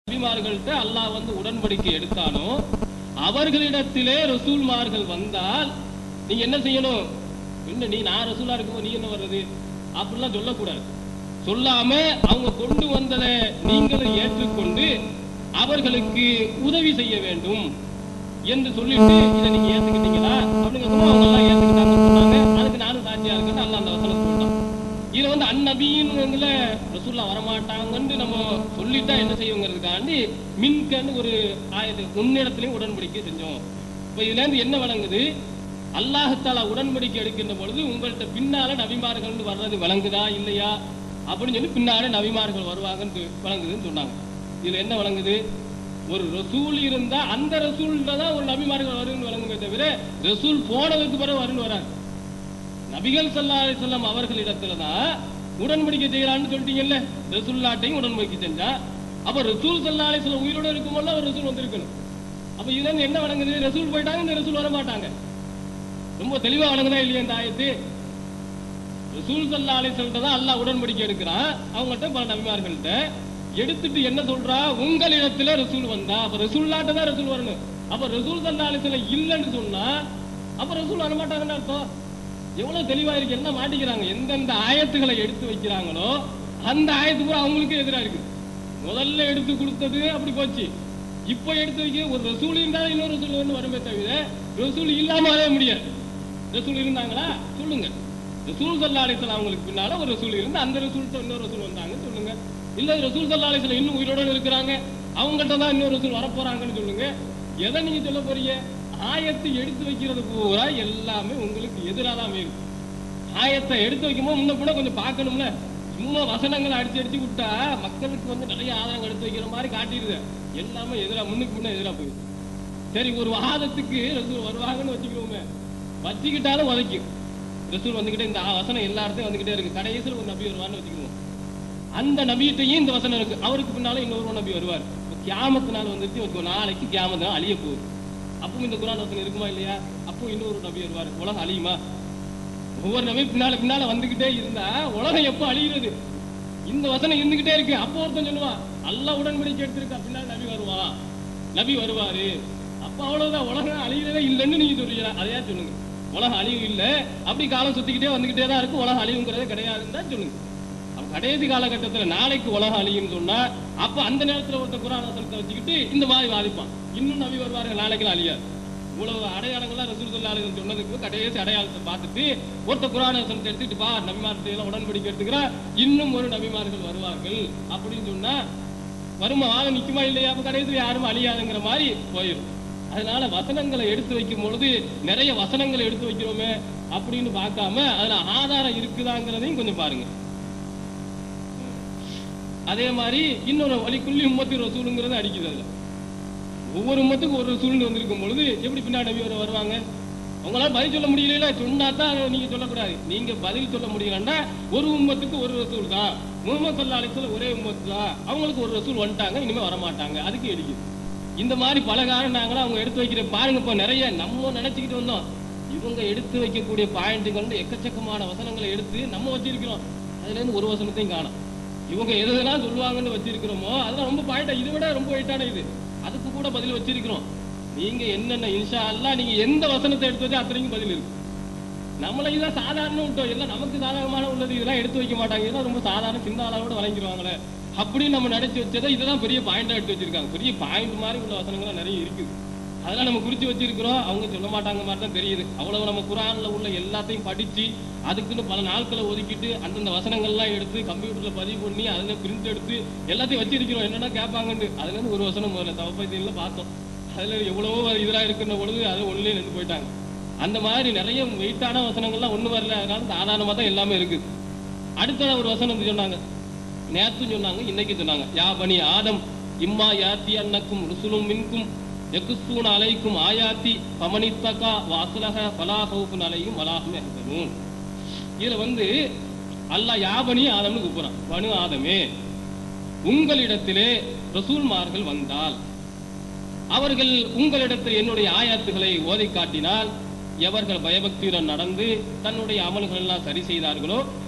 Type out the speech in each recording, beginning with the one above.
நபிமார்கள்ட்ட அல்லாஹ் வந்து உடன்படிக்கை எடுத்தானோ அவர்களிடத்திலே ரசூல்மார்கள் வந்தால் நீங்க என்ன செய்யணும் என்ன நீ நான் ரசூலா இருக்கும் நீ என்ன வர்றது அப்படிலாம் சொல்லக்கூடாது சொல்லாம அவங்க கொண்டு வந்ததை நீங்களும் ஏற்றுக்கொண்டு அவர்களுக்கு உதவி செய்ய வேண்டும் என்று சொல்லிட்டு இதை நீங்க ஏத்துக்கிட்டீங்களா அப்படிங்கிறதும் அவங்க எல்லாம் ஏத்துக்கிட்டாங்கன்னு சொன்னாங்க அதுக்கு நானும் சாட்சியா இருக்கேன்னு அல்ல அந்த வசனம் சொல்லிட்டோம் இதுல வந்து அந்நபின்னு ரசூல்லா வரமாட்டாங்கன்னு நம்ம சொல்லிட்டா என்ன செய்வோங்கிறதுக்காண்டி மின்கன்னு ஒரு ஆயத்து உன்னிடத்திலையும் உடன்படிக்கை செஞ்சோம் இப்ப இதுல இருந்து என்ன வழங்குது அல்லாஹத்தாலா உடன்படிக்கை எடுக்கின்ற பொழுது உங்கள்ட்ட பின்னால நபிமார்கள் வர்றது விளங்குதா இல்லையா அப்படின்னு சொல்லி பின்னால நபிமார்கள் வருவாங்கன்னு விளங்குதுன்னு சொன்னாங்க இதுல என்ன விளங்குது ஒரு ரசூல் இருந்தா அந்த ரசூல்ல தான் ஒரு நபிமார்கள் வரும்னு விளங்குமே தவிர ரசூல் போனதுக்கு பிறகு வரும்னு வராது நபிகள் ஸல்லல்லாஹு அலைஹி வஸல்லம் அவர்களிடத்துல தான் உடன்படிக்கை செய்யறான்னு சொல்லிட்டீங்கல்ல ரசூல்லாட்டையும் உடன்படிக்கை செஞ்சா அப்ப ரசூல் ஸல்லல்லாஹு அலைஹி வஸல்லம் உயிரோட இருக்கும்போது ஒரு ரசூல் வந்திருக்கணும் அப்ப இதுல இருந்து என்ன வழங்குது ரசூல் போயிட்டாங்க இந்த ரசூல் வர மாட்டாங்க ரொம்ப தெளிவா வழங்குதா இல்லையா இந்த ஆயத்து ரசூல் ஸல்லல்லாஹு அலைஹி வஸல்லம் தான் அல்லாஹ் உடன்படிக்கை எடுக்கிறான் அவங்கள்ட்ட பல நபிமார்கள்ட்ட எடுத்துட்டு என்ன சொல்றா உங்களிடத்துல ரசூல் வந்தா அப்ப ரசூல்லாட்ட தான் ரசூல் வரணும் அப்ப ரசூல் ஸல்லல்லாஹு அலைஹி வஸல்லம் இல்லைன்னு சொன்னா அப்ப ரசூல் வர மாட்டாங்கன்னு அர்த்தம் எவ்வளவு தெளிவா இருக்கு என்ன மாட்டிக்கிறாங்க எந்தெந்த ஆயத்துகளை எடுத்து வைக்கிறாங்களோ அந்த ஆயத்து பூரா அவங்களுக்கு எதிரா இருக்கு முதல்ல எடுத்து கொடுத்தது அப்படி போச்சு இப்போ எடுத்து வைக்க ஒரு ரசூல் இருந்தாலும் இன்னொரு ரசூல் ஒன்று வருமே தவிர ரசூல் இல்லாம வரவே முடியாது ரசூல் இருந்தாங்களா சொல்லுங்க ரசூல் சல்லா அலிஸ்லாம் அவங்களுக்கு பின்னால ஒரு ரசூல் இருந்து அந்த ரசூல் இன்னொரு ரசூல் வந்தாங்க சொல்லுங்க இல்ல ரசூல் சல்லா அலிஸ்லாம் இன்னும் உயிரோட இருக்கிறாங்க அவங்கள்ட்ட தான் இன்னொரு ரசூல் வரப்போறாங்கன்னு சொல்லுங்க எதை நீங்க சொல்ல போறீங்க ஆயத்தை எடுத்து வைக்கிறது பூரா எல்லாமே உங்களுக்கு எதிராக தான் இருக்கும் ஆயத்தை எடுத்து வைக்கும்போது முன்ன கூட கொஞ்சம் பார்க்கணும்ல சும்மா வசனங்களை அடிச்சு அடிச்சு விட்டா மக்களுக்கு வந்து நிறைய ஆதாரம் எடுத்து வைக்கிற மாதிரி காட்டிடுது எல்லாமே எதிரா முன்னுக்கு முன்ன எதிரா போயிடுது சரி ஒரு வாதத்துக்கு ரசூல் வருவாங்கன்னு வச்சுக்கிறோமே வச்சுக்கிட்டாலும் உதைக்கும் ரசூல் வந்துகிட்டே இந்த வசனம் எல்லா இடத்தையும் வந்துகிட்டே இருக்கு கடைசியில் ஒரு நபி வருவான்னு வச்சுக்குவோம் அந்த நபியிட்டையும் இந்த வசனம் இருக்கு அவருக்கு பின்னால இன்னொரு நபி வருவார் கியாமத்து நாள் வந்துருச்சு வச்சுக்கோ நாளைக்கு கியாமத்து நாள் அழிய போகுது அப்பவும் இந்த குரான் வசனம் இருக்குமா இல்லையா அப்போ இன்னொரு நபி வருவார் உலகம் அழியுமா ஒவ்வொரு நபி பின்னால பின்னால வந்துகிட்டே இருந்தா உலகம் எப்போ அழிகிறது இந்த வசனம் இருந்துகிட்டே இருக்கு அப்போ ஒருத்தன் சொல்லுவான் அல்லாஹ் உடன்படிக்கை எடுத்திருக்கா பின்னால நபி வருவான் நபி வருவாரு அப்ப அவ்வளவுதான் உலகம் அழியவே இல்லைன்னு நீங்க சொல்றீங்க அதையா சொல்லுங்க உலகம் அழிவு இல்ல அப்படி காலம் சுத்திக்கிட்டே வந்துகிட்டே தான் இருக்கு உலகம் அழிவுங்கிறதே கிடையாதுன்னு தான் சொல்லுங்க அப்ப கடைசி காலகட்டத்துல நாளைக்கு உலகம் அழியும் சொன்னா அப்ப அந்த நேரத்துல ஒருத்தர் குரான் வசனத்தை வச்சுக்கிட்டு இந்த மாதிரி வாதிப்பான் இன்னும் நபி வருவார்கள் நாளைக்கு அழியாது இவ்வளவு அடையாளங்கள்லாம் ரசூல் சொல்லார்கள் சொன்னதுக்கு கடைசி அடையாளத்தை பார்த்துட்டு ஒருத்தர் குரான் வசனத்தை எடுத்துட்டு பா நபிமார்த்தை எல்லாம் உடன்படிக்கை எடுத்துக்கிறா இன்னும் ஒரு நபிமார்கள் வருவார்கள் அப்படின்னு சொன்னா வருமா வாழ நிக்குமா இல்லையா அப்ப கடைசியில் யாரும் அழியாதுங்கிற மாதிரி போயிடும் அதனால வசனங்களை எடுத்து வைக்கும் பொழுது நிறைய வசனங்களை எடுத்து வைக்கிறோமே அப்படின்னு பார்க்காம அதுல ஆதாரம் இருக்குதாங்கிறதையும் கொஞ்சம் பாருங்க அதே மாதிரி இன்னொரு வழிக்குள்ளி உம்மத்தி ரசூலுங்கிறது அடிக்குது அதுல ஒவ்வொரு உம்மத்துக்கும் ஒரு ரசூல்னு வந்திருக்கும் பொழுது எப்படி பின்னாடி நபி வர வருவாங்க உங்களால பதில் சொல்ல முடியல சொன்னா தான் நீங்க சொல்லக்கூடாது நீங்க பதில் சொல்ல முடியலன்னா ஒரு உம்மத்துக்கு ஒரு ரசூல் தான் முகமது சல்லா அலிஸ்ல ஒரே உம்மத்து தான் அவங்களுக்கு ஒரு ரசூல் வந்துட்டாங்க இனிமே வரமாட்டாங்க அதுக்கு எடிக்குது இந்த மாதிரி பல காரணங்களை அவங்க எடுத்து வைக்கிற பாருங்க இப்ப நிறைய நம்ம நினைச்சுக்கிட்டு வந்தோம் இவங்க எடுத்து வைக்கக்கூடிய பாயிண்ட்டுங்க வந்து எக்கச்சக்கமான வசனங்களை எடுத்து நம்ம வச்சிருக்கிறோம் அதுல இருந்து ஒரு வசனத்தையும் காணும் இவங்க எது எதெல்லாம் சொல்லுவாங்கன்னு வச்சிருக்கிறோமோ அதெல்லாம் ரொம்ப பாயிண்டா இதை விட ரொம்ப வெயிட்டான இது அதுக்கு கூட பதில் வச்சிருக்கிறோம் நீங்க என்னென்ன இன்ஷா அல்லா நீங்க எந்த வசனத்தை எடுத்து வச்சா அத்தனைக்கும் பதில் இருக்கு நம்மள இதான் சாதாரண விட்டோம் எல்லாம் நமக்கு சாதகமான உள்ளது இதெல்லாம் எடுத்து வைக்க மாட்டாங்க இதெல்லாம் ரொம்ப சாதாரண சின்ன அளவோட வழங்கிடுவாங்களே அப்படின்னு நம்ம நினைச்சு வச்சதை இதெல்லாம் பெரிய பாயிண்டா எடுத்து வச்சிருக்காங்க பெரிய பாயிண்ட் மாதிரி உள்ள வசனங்கள்லாம் நிறைய இருக்குது அதெல்லாம் நம்ம குறிச்சு வச்சிருக்கிறோம் அவங்க சொல்ல மாட்டாங்க மாதிரி தான் தெரியுது அவ்வளவு நம்ம குரான்ல உள்ள எல்லாத்தையும் படிச்சு அதுக்குன்னு பல நாட்களை ஒதுக்கிட்டு அந்தந்த வசனங்கள்லாம் எடுத்து கம்ப்யூட்டர்ல பதிவு பண்ணி அதுல பிரிண்ட் எடுத்து எல்லாத்தையும் வச்சிருக்கிறோம் என்னென்ன கேட்பாங்கன்னு அதுல இருந்து ஒரு வசனம் முதல்ல தவப்பத்தியில பார்த்தோம் அதுல எவ்வளவோ இதெல்லாம் இருக்குன்ற பொழுது அது ஒண்ணுலயே நின்று போயிட்டாங்க அந்த மாதிரி நிறைய வெயிட்டான வசனங்கள்லாம் ஒண்ணு வரல அதனால சாதாரணமா தான் எல்லாமே இருக்குது அடுத்த ஒரு வசனம் சொன்னாங்க நேத்து சொன்னாங்க இன்னைக்கு சொன்னாங்க யா பனி ஆதம் இம்மா யாத்தி அன்னக்கும் ருசுலும் மின்கும் எக்குஸ்தூன் அலைக்கும் ஆயாத்தி பமனித்தகா வாசுலக பலா ஹவுஃபுன் அலையும் வலாஹும் எஹ்தனூன் இதுல வந்து அல்லாஹ் யாபனி ஆதம்னு கூப்பிடுறான் பனு ஆதமே உங்களிடத்திலே ரசூல்மார்கள் வந்தால் அவர்கள் உங்களிடத்தில் என்னுடைய ஆயாத்துகளை ஓதை காட்டினால் எவர்கள் பயபக்தியுடன் நடந்து தன்னுடைய அமல்கள் எல்லாம் சரி செய்தார்களோ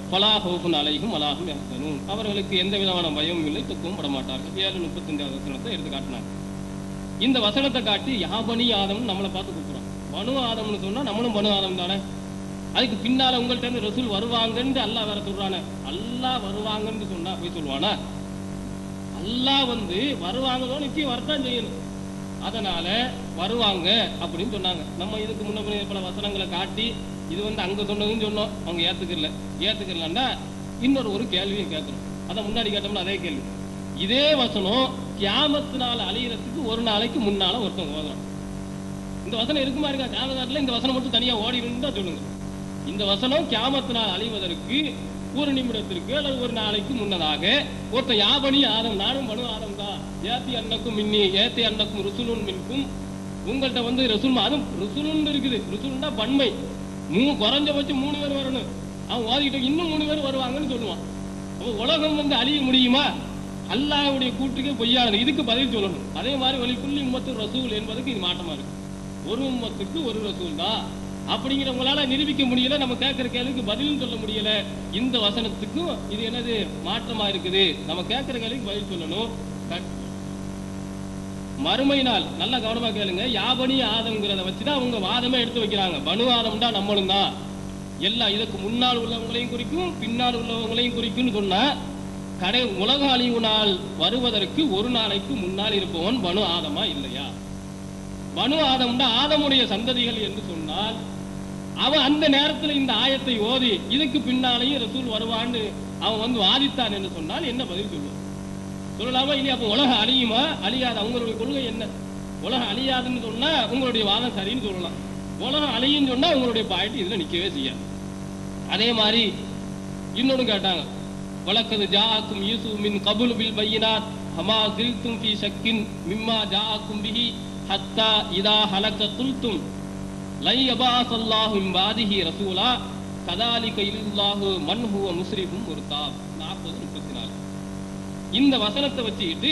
பலா ஹவுஃபுன் அலைஹும் அலாஹும் யஹ்சனூன் அவர்களுக்கு எந்த விதமான பயமும் இல்லை துக்கவும் பட மாட்டார்கள் ஏழு முப்பத்தஞ்சாவது வசனத்தை எடுத்து காட்டினாங்க இந்த வசனத்தை காட்டி யாபனி ஆதம் நம்மளை பார்த்து கூப்பிடுறோம் பனு ஆதம்னு சொன்னா நம்மளும் பனு ஆதம் தானே அதுக்கு பின்னால உங்கள்ட்ட இருந்து ரசூல் வருவாங்கன்னு அல்லாஹ் வேற சொல்றானே அல்லாஹ் வருவாங்கன்னு சொன்னா போய் சொல்லுவானா அல்லாஹ் வந்து வருவாங்கன்னு நிச்சயம் வரத்தான் செய்யணும் அதனால வருவாங்க அப்படின்னு சொன்னாங்க நம்ம இதுக்கு முன்ன பின்ன பல வசனங்களை காட்டி இது வந்து அங்க சொன்னதுன்னு சொன்னோம் அவங்க ஏத்துக்கல ஏத்துக்கலன்னா இன்னொரு ஒரு கேள்வியை கேட்கணும் அதை முன்னாடி கேட்டோம்னா அதே கேள்வி இதே வசனம் கியாமத்தினால அழியறதுக்கு ஒரு நாளைக்கு முன்னால ஒருத்தவங்க ஓதுறான் இந்த வசனம் இருக்குமா இருக்கா கியாமத்துல இந்த வசனம் மட்டும் தனியா ஓடிடும் தான் சொல்லுங்க இந்த வசனம் கியாமத்தினால் அழிவதற்கு ஒரு நிமிடத்திற்கு அல்லது ஒரு நாளைக்கு முன்னதாக ஒருத்தன் யாபனி ஆதம் நானும் பனு ஆதம் தான் ஏத்தி அன்னக்கும் மின்னி ஏத்தி அன்னக்கும் ருசுலுன் மின்கும் உங்கள்ட்ட வந்து ரசூல் அதுவும் ருசுலுன்னு இருக்குது ருசுலுன்னா பன்மை மூ குறைஞ்சபட்சம் மூணு பேர் வரணும் அவன் ஓதிக்கிட்டு இன்னும் மூணு பேர் வருவாங்கன்னு சொல்லுவான் அப்ப உலகம் வந்து அழிய முடியுமா அல்லாஹ்வுடைய கூற்றுக்கே பொய்யானது இதுக்கு பதில் சொல்லணும் அதே மாதிரி வலிக்குள்ளி உம்மத்து ரசூல் என்பதுக்கு இது மாற்றமா இருக்கு ஒரு உம்மத்துக்கு ஒரு ரசூல் தான் அப்படிங்கிறவங்களால நிரூபிக்க முடியல நம்ம கேட்கிற கேள்விக்கு பதிலும் சொல்ல முடியல இந்த வசனத்துக்கும் இது என்னது மாற்றமா இருக்குது நம்ம கேட்கிற கேள்விக்கு பதில் சொல்லணும் கட்- மறுமை நாள் நல்லா கவனமா கேளுங்க யாபனி ஆதம்ங்கிறத வச்சுதான் அவங்க வாதமே எடுத்து வைக்கிறாங்க பனு ஆதம்டா நம்மளும் தான் எல்லாம் இதுக்கு முன்னால் உள்ளவங்களையும் குறிக்கும் பின்னால் உள்ளவங்களையும் குறிக்கும்னு சொன்னா கடை உலக அழிவு நாள் வருவதற்கு ஒரு நாளைக்கு முன்னால் இருப்பவன் பனு ஆதமா இல்லையா பனு ஆதம்னா ஆதமுடைய சந்ததிகள் என்று சொன்னால் அவன் அந்த நேரத்துல இந்த ஆயத்தை ஓதி இதுக்கு பின்னாலேயும் ரசூல் வருவான்னு அவன் வந்து வாதித்தான் என்று சொன்னால் என்ன பதில் சொல்லுவான் சொல்லலாமா இல்லையா அப்ப உலகம் அழியுமா அழியாது அவங்களுடைய கொள்கை என்ன உலகம் அழியாதுன்னு சொன்னா உங்களுடைய வாதம் சரின்னு சொல்லலாம் உலகம் அழியுன்னு சொன்னா உங்களுடைய பாயிண்ட் இதுல நிக்கவே செய்யாது அதே மாதிரி இன்னொன்னு கேட்டாங்க வழக்கது ஜாக்கும் யூசு மின் கபுல் பில் பையினாத் ஹமா சில்தும் ஃபி ஷக்கின் மிம்மா ஜாக்கும் பிஹி ஹத்தா இதா ஹலக்க குல்தும் லை அபாஸ் அல்லாஹு மின் பாதிஹி ரசூலா கதாலிக இல்லாஹு மன் ஹுவ முஸ்ரிஃபும் முர்தாப் நாற்பது முப்பத்தி நாலு இந்த வசனத்தை வச்சுக்கிட்டு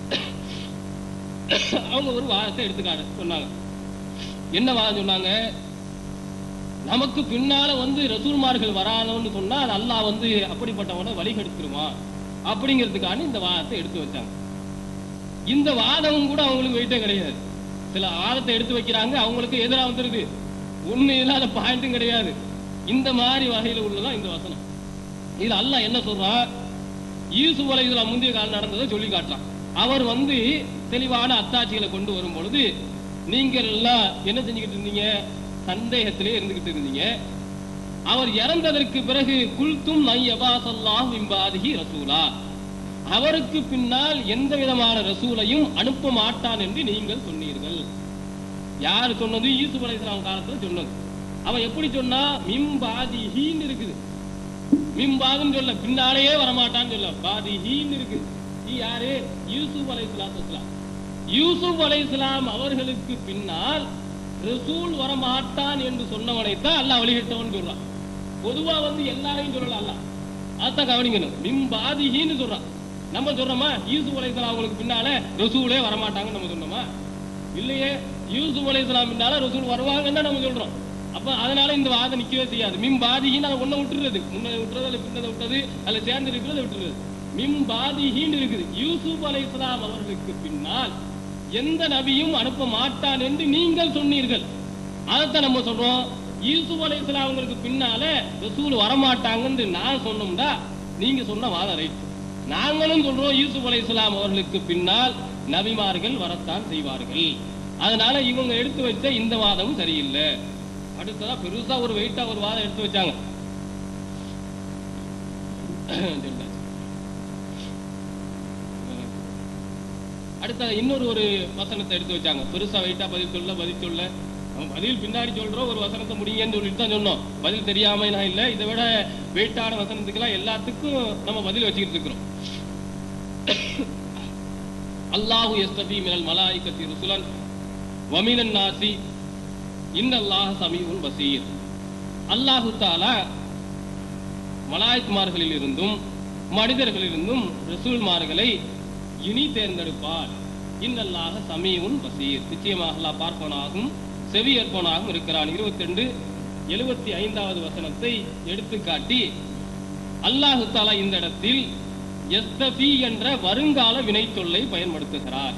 அவங்க ஒரு வாதத்தை எடுத்துக்காடு சொன்னாங்க என்ன வாதம் சொன்னாங்க நமக்கு பின்னால வந்து ரசூல்மார்கள் வராதவன்னு சொன்னா அது அல்லாஹ் வந்து அப்படிப்பட்டவனை வழிகெடுத்துருவான் அப்படிங்கிறதுக்கான இந்த வாதத்தை எடுத்து வச்சாங்க இந்த வாதமும் கூட அவங்களுக்கு வெயிட்டே கிடையாது சில வாதத்தை எடுத்து வைக்கிறாங்க அவங்களுக்கு எதிராக வந்துருது ஒண்ணு இல்லாத பாயிண்ட்டும் கிடையாது இந்த மாதிரி வகையில உள்ளதான் இந்த வசனம் இதுல அல்லாஹ் என்ன சொல்றான் யூசுப் அலைஹிஸ்ஸலாம் முந்தைய காலம் நடந்ததை சொல்லி காட்டுறான் அவர் வந்து தெளிவான அத்தாட்சிகளை கொண்டு வரும் பொழுது நீங்கள் எல்லாம் என்ன செஞ்சுக்கிட்டு இருந்தீங்க சந்தேகத்திலே இருந்துகிட்டு இருந்தீங்க அவர் இறந்ததற்கு பிறகு குல்தும் நையபாசல்லாம் இம்பாதிஹி ரசூலா அவருக்கு பின்னால் எந்த விதமான ரசூலையும் அனுப்ப மாட்டான் என்று நீங்கள் சொன்னீர்கள் யார் சொன்னது யூசுப் அலைஹிஸ்ஸலாம் காலத்துல சொன்னது அவன் எப்படி சொன்னா மிம்பாதிஹின்னு இருக்குது மிம்பாதுன்னு சொல்ல பின்னாலேயே வரமாட்டான்னு சொல்ல பாதிஹின்னு இருக்கு இது யாரு யூசுப் அலைஹிஸ்ஸலாத்து வஸ்ஸலாம் யூசுப் அலைஹிஸ்ஸலாம் அவர்களுக்கு பின்னால் ரசூல் வரமாட்டான் என்று சொன்னவனைத்தான் அல்லாஹ் வழிகட்டவன் சொல்றான் பொதுவா வந்து எல்லாரையும் சொல்லலாம் அல்லாஹ் அதான் கவனிக்கணும் மிம்பாதிஹின்னு சொல்றான் நம்ம சொல்றோமா யூசுப் அலைஹிஸ்ஸலாம் அவங்களுக்கு பின்னால ரசூலே வரமாட்டாங்கன்னு நம்ம சொன்னோமா இல்லையே யூசுப் அலைஹிஸ்ஸலாம் பின்னால ரசூல் வருவாங்கன்னு தான் நம்ம சொல்றோம் அப்ப அதனால இந்த வாதம் நிக்கவே செய்யாது மிம் பாதிகின்னு அதை ஒண்ண விட்டுறது முன்னதை விட்டுறது அல்ல பின்னதை விட்டது அல்ல சேர்ந்து இருக்கிறத விட்டுறது மிம் பாதிகின்னு இருக்குது யூசுப் அலைஹிஸ்ஸலாம் அவர்களுக்கு பின்னால் எந்த நபியும் அனுப்ப மாட்டான் என்று நீங்கள் சொன்னீர்கள் அதைத்தான் நம்ம சொல்றோம் யூசுப் அலைஹிஸ்ஸலாம் அவங்களுக்கு பின்னால ரசூல் வரமாட்டாங்கன்னு நான் சொன்னோம்டா நீங்க சொன்ன வாதம் ரைட் நாங்களும் சொல்றோம் யூசுப் அலைஹிஸ்ஸலாம் அவர்களுக்கு பின்னால் நபிமார்கள் வரத்தான் செய்வார்கள் அதனால இவங்க எடுத்து வச்ச இந்த வாதமும் சரியில்லை அடுத்ததா பெருசா ஒரு வெயிட்டா ஒரு வாதம் எடுத்து வச்சாங்க அடுத்த இன்னொரு ஒரு வசனத்தை எடுத்து வச்சாங்க பெருசா வெயிட்டா பதில் சொல்ல பதில் சொல்ல அவன் பதில் பின்னாடி சொல்றோம் ஒரு வசனத்தை முடிங்கன்னு சொல்லிட்டு தான் சொன்னோம் பதில் தெரியாம நான் இல்ல இதை விட வெயிட்டான வசனத்துக்கெல்லாம் எல்லாத்துக்கும் நம்ம பதில் வச்சுக்கிட்டு இருக்கிறோம் அல்லாஹு எஸ்தபி மினல் மலாய்கத்தி ருசுலன் வமினன் நாசி இன்னல்லாஹ் சமீஉன் பசீர் அல்லாஹு தாலா மலாய்க்குமார்களில் இருந்தும் மனிதர்களிலிருந்தும் ரசூல்மார்களை இனி தேர்ந்தெடுப்பார் இன்னல்லாக சமீஉன் பசீர் நிச்சயமாக அல்லாஹ் பார்ப்பவனாகவும் செவியேற்பவனாகவும் இருக்கிறான் இருபத்தி ரெண்டு எழுபத்தி ஐந்தாவது வசனத்தை எடுத்து காட்டி அல்லாஹு தாலா இந்த இடத்தில் எஸ்தபி என்ற வருங்கால வினைச்சொல்லை பயன்படுத்துகிறார்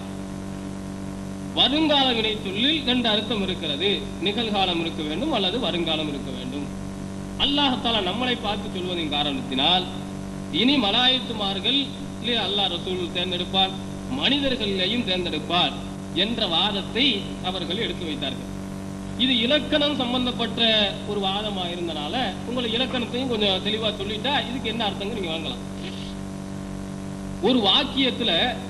வருங்கால வினைச்சொல்லில் ரெண்டு அர்த்தம் இருக்கிறது நிகழ்காலம் இருக்க வேண்டும் அல்லது வருங்காலம் இருக்க வேண்டும் அல்லாஹால நம்மளை பார்த்து சொல்வதின் காரணத்தினால் இனி மலாயத்துமார்கள் அல்லாஹ் ரசூல் தேர்ந்தெடுப்பார் மனிதர்களிலேயும் தேர்ந்தெடுப்பார் என்ற வாதத்தை அவர்கள் எடுத்து வைத்தார்கள் இது இலக்கணம் சம்பந்தப்பட்ட ஒரு வாதமா இருந்தனால உங்களை இலக்கணத்தையும் கொஞ்சம் தெளிவா சொல்லிட்டா இதுக்கு என்ன அர்த்தங்க நீங்க வாங்கலாம் ஒரு வாக்கியத்துல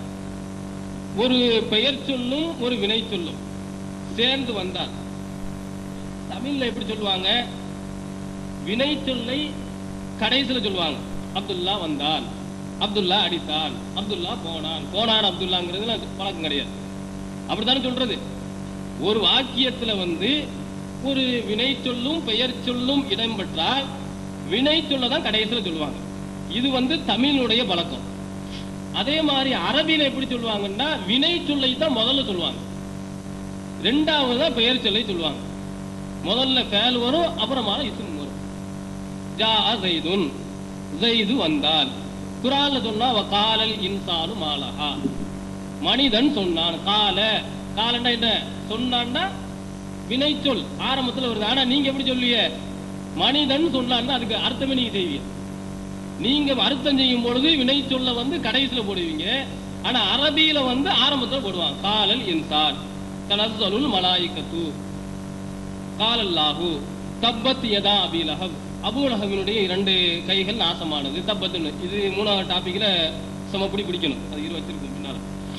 ஒரு பெயர் சொல்லும் ஒரு வினை சொல்லும் சேர்ந்து வந்தால் தமிழ்ல எப்படி சொல்லுவாங்க வினை சொல்லை கடைசியில சொல்லுவாங்க அப்துல்லா வந்தான் அப்துல்லா அடித்தான் அப்துல்லா போனான் போனான் அப்துல்லாங்கிறதுல பழக்கம் கிடையாது அப்படித்தானே சொல்றது ஒரு வாக்கியத்துல வந்து ஒரு வினை சொல்லும் பெயர் சொல்லும் இடம்பெற்றால் வினை சொல்ல தான் கடைசியில சொல்லுவாங்க இது வந்து தமிழுடைய பழக்கம் அதே மாதிரி அரபியில எப்படி சொல்லுவாங்கன்னா வினை சொல்லை தான் முதல்ல சொல்லுவாங்க ரெண்டாவது தான் பெயர் சொல்லை சொல்லுவாங்க முதல்ல ஃபேல் வரும் அப்புறமா இஸ்ம் வரும் ஜா ஜெய்துன் ஜெய்து வந்தான் குரான்ல சொன்னா வ காலல் இன்சானு மாலஹா மனிதன் சொன்னான் கால காலண்டா என்ன சொன்னான்னா வினைச்சொல் ஆரம்பத்துல வருது ஆனா நீங்க எப்படி சொல்லுவீங்க மனிதன் சொன்னான்னா அதுக்கு அர்த்தமே நீங்க செய்வீங்க நீங்க அர்த்தம் செய்யும் பொழுது வினை சொல்ல வந்து கடைசியில போடுவீங்க ஆனா அரபியில வந்து ஆரம்பத்துல போடுவாங்க காலல் இன்சான் தனசலுல் மலாயிக்கத்து காலல்லாஹு தப்பத் யதா அபிலஹப் அபூலஹபினுடைய இரண்டு கைகள் நாசமானது தப்பத்துன்னு இது மூணாவது டாபிக்ல சமப்படி பிடிக்கணும் அது இரு வச்சிருக்கும் பின்னால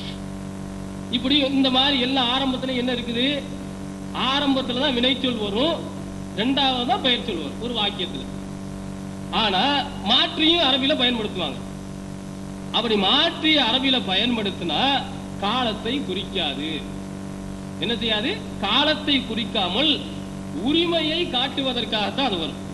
இப்படி இந்த மாதிரி எல்லா ஆரம்பத்துல என்ன இருக்குது ஆரம்பத்துல தான் வினைச்சொல் வரும் ரெண்டாவது தான் பெயர் சொல் வரும் ஒரு வாக்கியத்துல ஆனா மாற்றியும் அரபியில பயன்படுத்துவாங்க அப்படி மாற்றி அரபியில பயன்படுத்தினா காலத்தை குறிக்காது என்ன செய்யாது காலத்தை குறிக்காமல் உரிமையை காட்டுவதற்காகத்தான் அது வரும்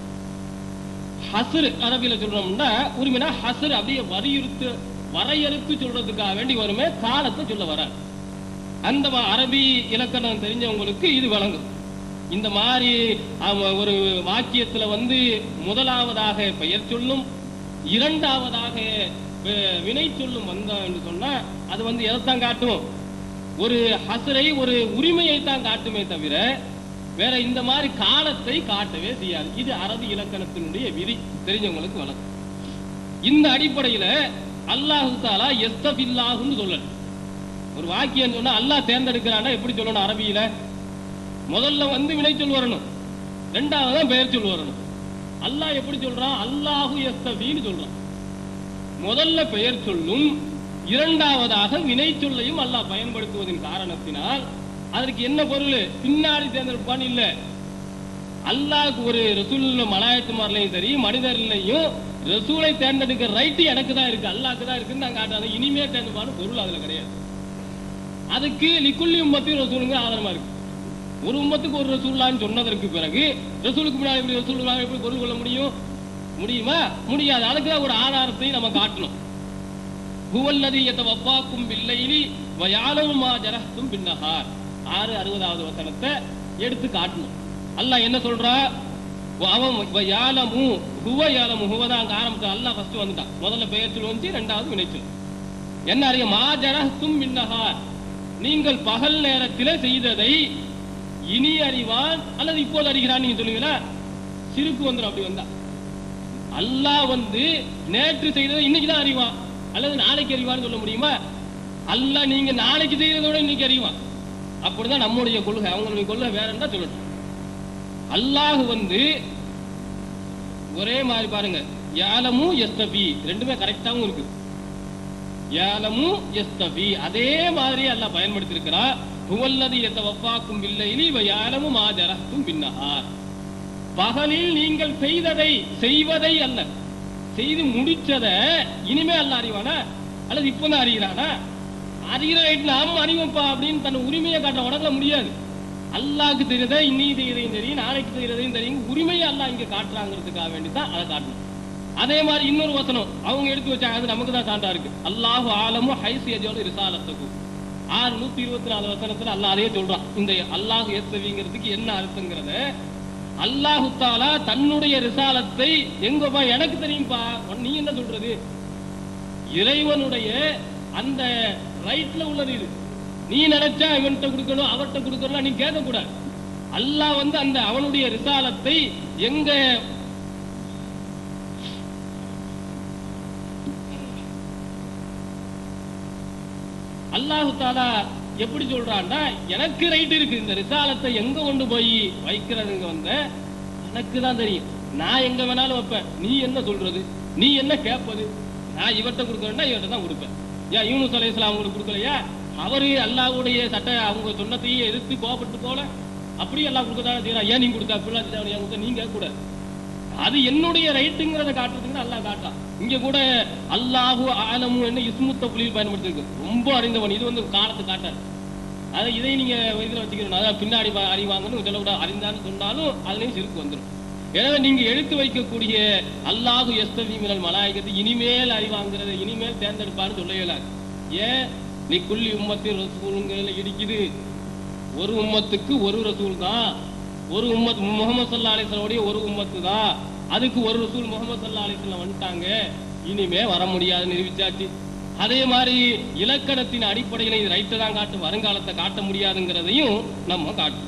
ஹசர் அரபியில சொல்றோம்னா உரிமைனா ஹசர் அப்படியே வரையறுத்து வரையறுத்து சொல்றதுக்காக வேண்டி வருமே காலத்தை சொல்ல வராது அந்த ம- அரபி இலக்கணம் தெரிஞ்சவங்களுக்கு இது வழங்கும் இந்த மாதிரி அவ- ஒரு வாக்கியத்துல வந்து முதலாவதாக பெயர் சொல்லும் இரண்டாவதாக வி- வினை சொல்லும் வந்தோம் என்று சொன்னா அது வந்து எதைத்தான் காட்டும் ஒரு ஹசரை ஒரு உரிமையை தான் காட்டுமே தவிர வேற இந்த மாதிரி காலத்தை காட்டவே செய்யாது இது அரபி இலக்கணத்தினுடைய விதி தெரிஞ்சவங்களுக்கு வழக்கம் இந்த அடிப்படையில அல்லாஹு தாலா எஸ்தபில்லாஹுன்னு சொல்லணும் ஒரு வாக்கியம் சொன்னா அல்லாஹ் தேர்ந்தெடுக்கிறான்னா எப்படி சொல்லணும் அரபியில முதல்ல வந்து வினைச்சொல் வரணும் ரெண்டாவது தான் பெயர் சொல் வரணும் அல்லாஹ் எப்படி சொல்றான் அல்லாஹு எஸ்தபின்னு சொல்றான் முதல்ல பெயர் சொல்லும் இரண்டாவதாக வினை சொல்லையும் அல்லாஹ் பயன்படுத்துவதன் காரணத்தினால் அதற்கு என்ன பொருள் பின்னாடி தேர்ந்தெடுப்பான்னு இல்ல அல்லாஹ்க்கு ஒரு ரசூல் மலாயத்துமார்லையும் சரி மனிதர்லையும் ரசூலை தேர்ந்தெடுக்கிற ரைட்டு எனக்கு தான் இருக்கு அல்லாஹ்க்கு தான் இருக்குன்னு நான் காட்டுறேன் இனிமே தேர்ந்தெடுப்பான்னு பொருள் அதுல கிடையாது அதுக்கு லிக்குள்ளி உம்மத்தையும் ரசூலுங்க ஆதாரமா இருக்கு ஒரு உம்மத்துக்கு ஒரு ரசூல்லான்னு சொன்னதற்கு பிறகு ரசூலுக்கு முன்னாடி எப்படி ரசூலுல்லாஹ் எப்படி பொருள் கொள்ள முடியும் முடியுமா முடியாது அதுக்கு தான் ஒரு ஆதாரத்தை நம்ம காட்டணும் ஹுவல்லதி யதவஃபாக்கும் பில்லைலி வயாலமு மா ஜரஹ்தும் பின்னஹார் ஆறு அறுபதாவது வசனத்தை எடுத்து காட்டணும் அல்லாஹ் என்ன சொல்றா வ- அவன் வ- யாலமு ஹுவ யாலமு ஹுவ தான் அங்க ஆரம்பிச்ச அல்லாஹ் ஃபர்ஸ்ட் வந்துட்டான் முதல்ல பெயர் சொல் வந்து ரெண்டாவது வினைச்சொல் என்ன அறிய மா ஜரஹ்தும் பின்னஹார் நீங்கள் பகல் நேரத்திலே செய்ததை இனி அறிவான் அல்லது இப்போது அறிகிறான் நீங்க சொல்லுவீங்களா சிறுக்கு வந்துடும் அப்படி வந்தா அல்லாஹ் வந்து நேற்று செய்ததை இன்னைக்கு தான் அறிவான் அல்லது நாளைக்கு அறிவான்னு சொல்ல முடியுமா அல்லாஹ் நீங்க நாளைக்கு செய்யறதை விட இன்னைக்கு அறிவான் அப்படிதான் நம்முடைய கொள்கை அவங்களுடைய கொள்கை வேற என்ன சொல்லணும் அல்லாஹ் வந்து ஒரே மாதிரி பாருங்க யாலமு எஸ்தபி ரெண்டுமே கரெக்டாவும் இருக்கு யாலமு எஸ்தபி அதே மாதிரி அல்லாஹ் பயன்படுத்தி இருக்கிறா ஹுவல்லதி எத்தவஃபாக்கும் பில்லைலி வ யாலமு மா ஜரஹ்தும் பின்னஹார் பகலில் நீங்கள் செய்ததை செய்வதை அல்ல செய்து முடிச்சதை இனிமே அல்ல அறிவானா அல்லது இப்பதான் அறிகிறானா அறிகிற ரைட் நாம் அறிவோம்ப்பா அப்படின்னு தன் உரிமையை காட்ட உடனே முடியாது அல்லாஹ்க்கு தெரியுதா இன்னைக்கு செய்யறதையும் தெரியும் நாளைக்கு செய்யறதையும் தெரியும் உரிமையை அல்லாஹ் இங்க காட்டுறாங்கிறதுக்காக வேண்டி தான் அதை காட்டணும் அதே மாதிரி இன்னொரு வசனம் அவங்க எடுத்து வச்சாங்க அது நமக்கு தான் சான்றா இருக்கு அல்லாஹு ஆலமு ஹைசியஜோட ரிசாலத்துக்கு ஆறு நூத்தி இருபத்தி நாலு வசனத்துல அல்லாஹ் அதே சொல்றான் இந்த அல்லாஹ் ஏத்தவிங்கிறதுக்கு என்ன அர்த்தங்கிறத அல்லாஹு தாலா தன்னுடைய ரிசாலத்தை எங்கப்பா எனக்கு தெரியும்பா உன் நீ என்ன சொல்றது இறைவனுடைய அந்த ரைட்ல உள்ளது இது நீ நினைச்சா இவன்கிட்ட கொடுக்கணும் அவர்கிட்ட கொடுக்கணும் நீ கேட்க கூடாது அல்லாஹ் வந்து அந்த அவனுடைய ரிசாலத்தை எங்க அல்லாஹு தாலா எப்படி சொல்றான்னா எனக்கு ரைட் இருக்கு இந்த ரிசாலத்தை எங்க கொண்டு போய் வைக்கிறதுங்க வந்த எனக்கு தான் தெரியும் நான் எங்க வேணாலும் வைப்பேன் நீ என்ன சொல்றது நீ என்ன கேட்பது நான் இவர்கிட்ட கொடுக்கறேன்னா இவர்கிட்ட தான் கொடுப்பேன் ஏன் யூனுஸ் அலைஹிஸ்ஸலாம் அவங்களுக்கு கொடுக்கலையா அவரு அல்லாஹ்வுடைய சட்ட அவங்க சொன்னதையே எதிர்த்து கோபப்பட்டு போல அப்படியே எல்லாம் கொடுக்கதானே செய்யறான் ஏன் நீ கொடுத்த அப்படிலாம் செய்யறான் ஏன் கொடுத்த நீங்க கேட்க கூடாது அது என்னுடைய ரைட்டுங்கிறத காட்டுறதுக்கு அல்லாஹ் காட்டான் இங்க கூட அல்லாஹு ஆலமு என்ன இஸ்முத்த புலியில் பயன்படுத்திருக்கு ரொம்ப அறிந்தவன் இது வந்து காலத்து காட்டார் அதை இதை நீங்க இதுல வச்சுக்கணும் அதான் பின்னாடி வா- அறிவாங்கன்னு சொல்லக்கூடாது அறிந்தான்னு சொன்னாலும் அதுலயும் சிறுக்கு வந்துடும் எனவே நீங்க எடுத்து வைக்கக்கூடிய அல்லாஹு எஸ்தவி மினல் மலாயகத்து இனிமேல் அறிவாங்கிறத இனிமேல் தேர்ந்தெடுப்பான்னு சொல்ல இயலாது ஏன் நீ குள்ளி உம்மத்தின் ரசூலுங்கிறதுல இடிக்குது ஒரு உம்மத்துக்கு ஒரு ரசூல் தான் ஒரு உம்மத் முகமது சல்லா அலிஸ்லோடைய ஒரு உம்மத்து தான் அதுக்கு ஒரு ரசூல் முகமது சல்லா அலிஸ்லாம் வந்துட்டாங்க இனிமே வர முடியாதுன்னு நிரூபிச்சாச்சு அதே மாதிரி இலக்கணத்தின் அடிப்படையில் இது ரைட்டை தான் காட்டும் வருங்காலத்தை காட்ட முடியாதுங்கிறதையும் நம்ம காட்டும்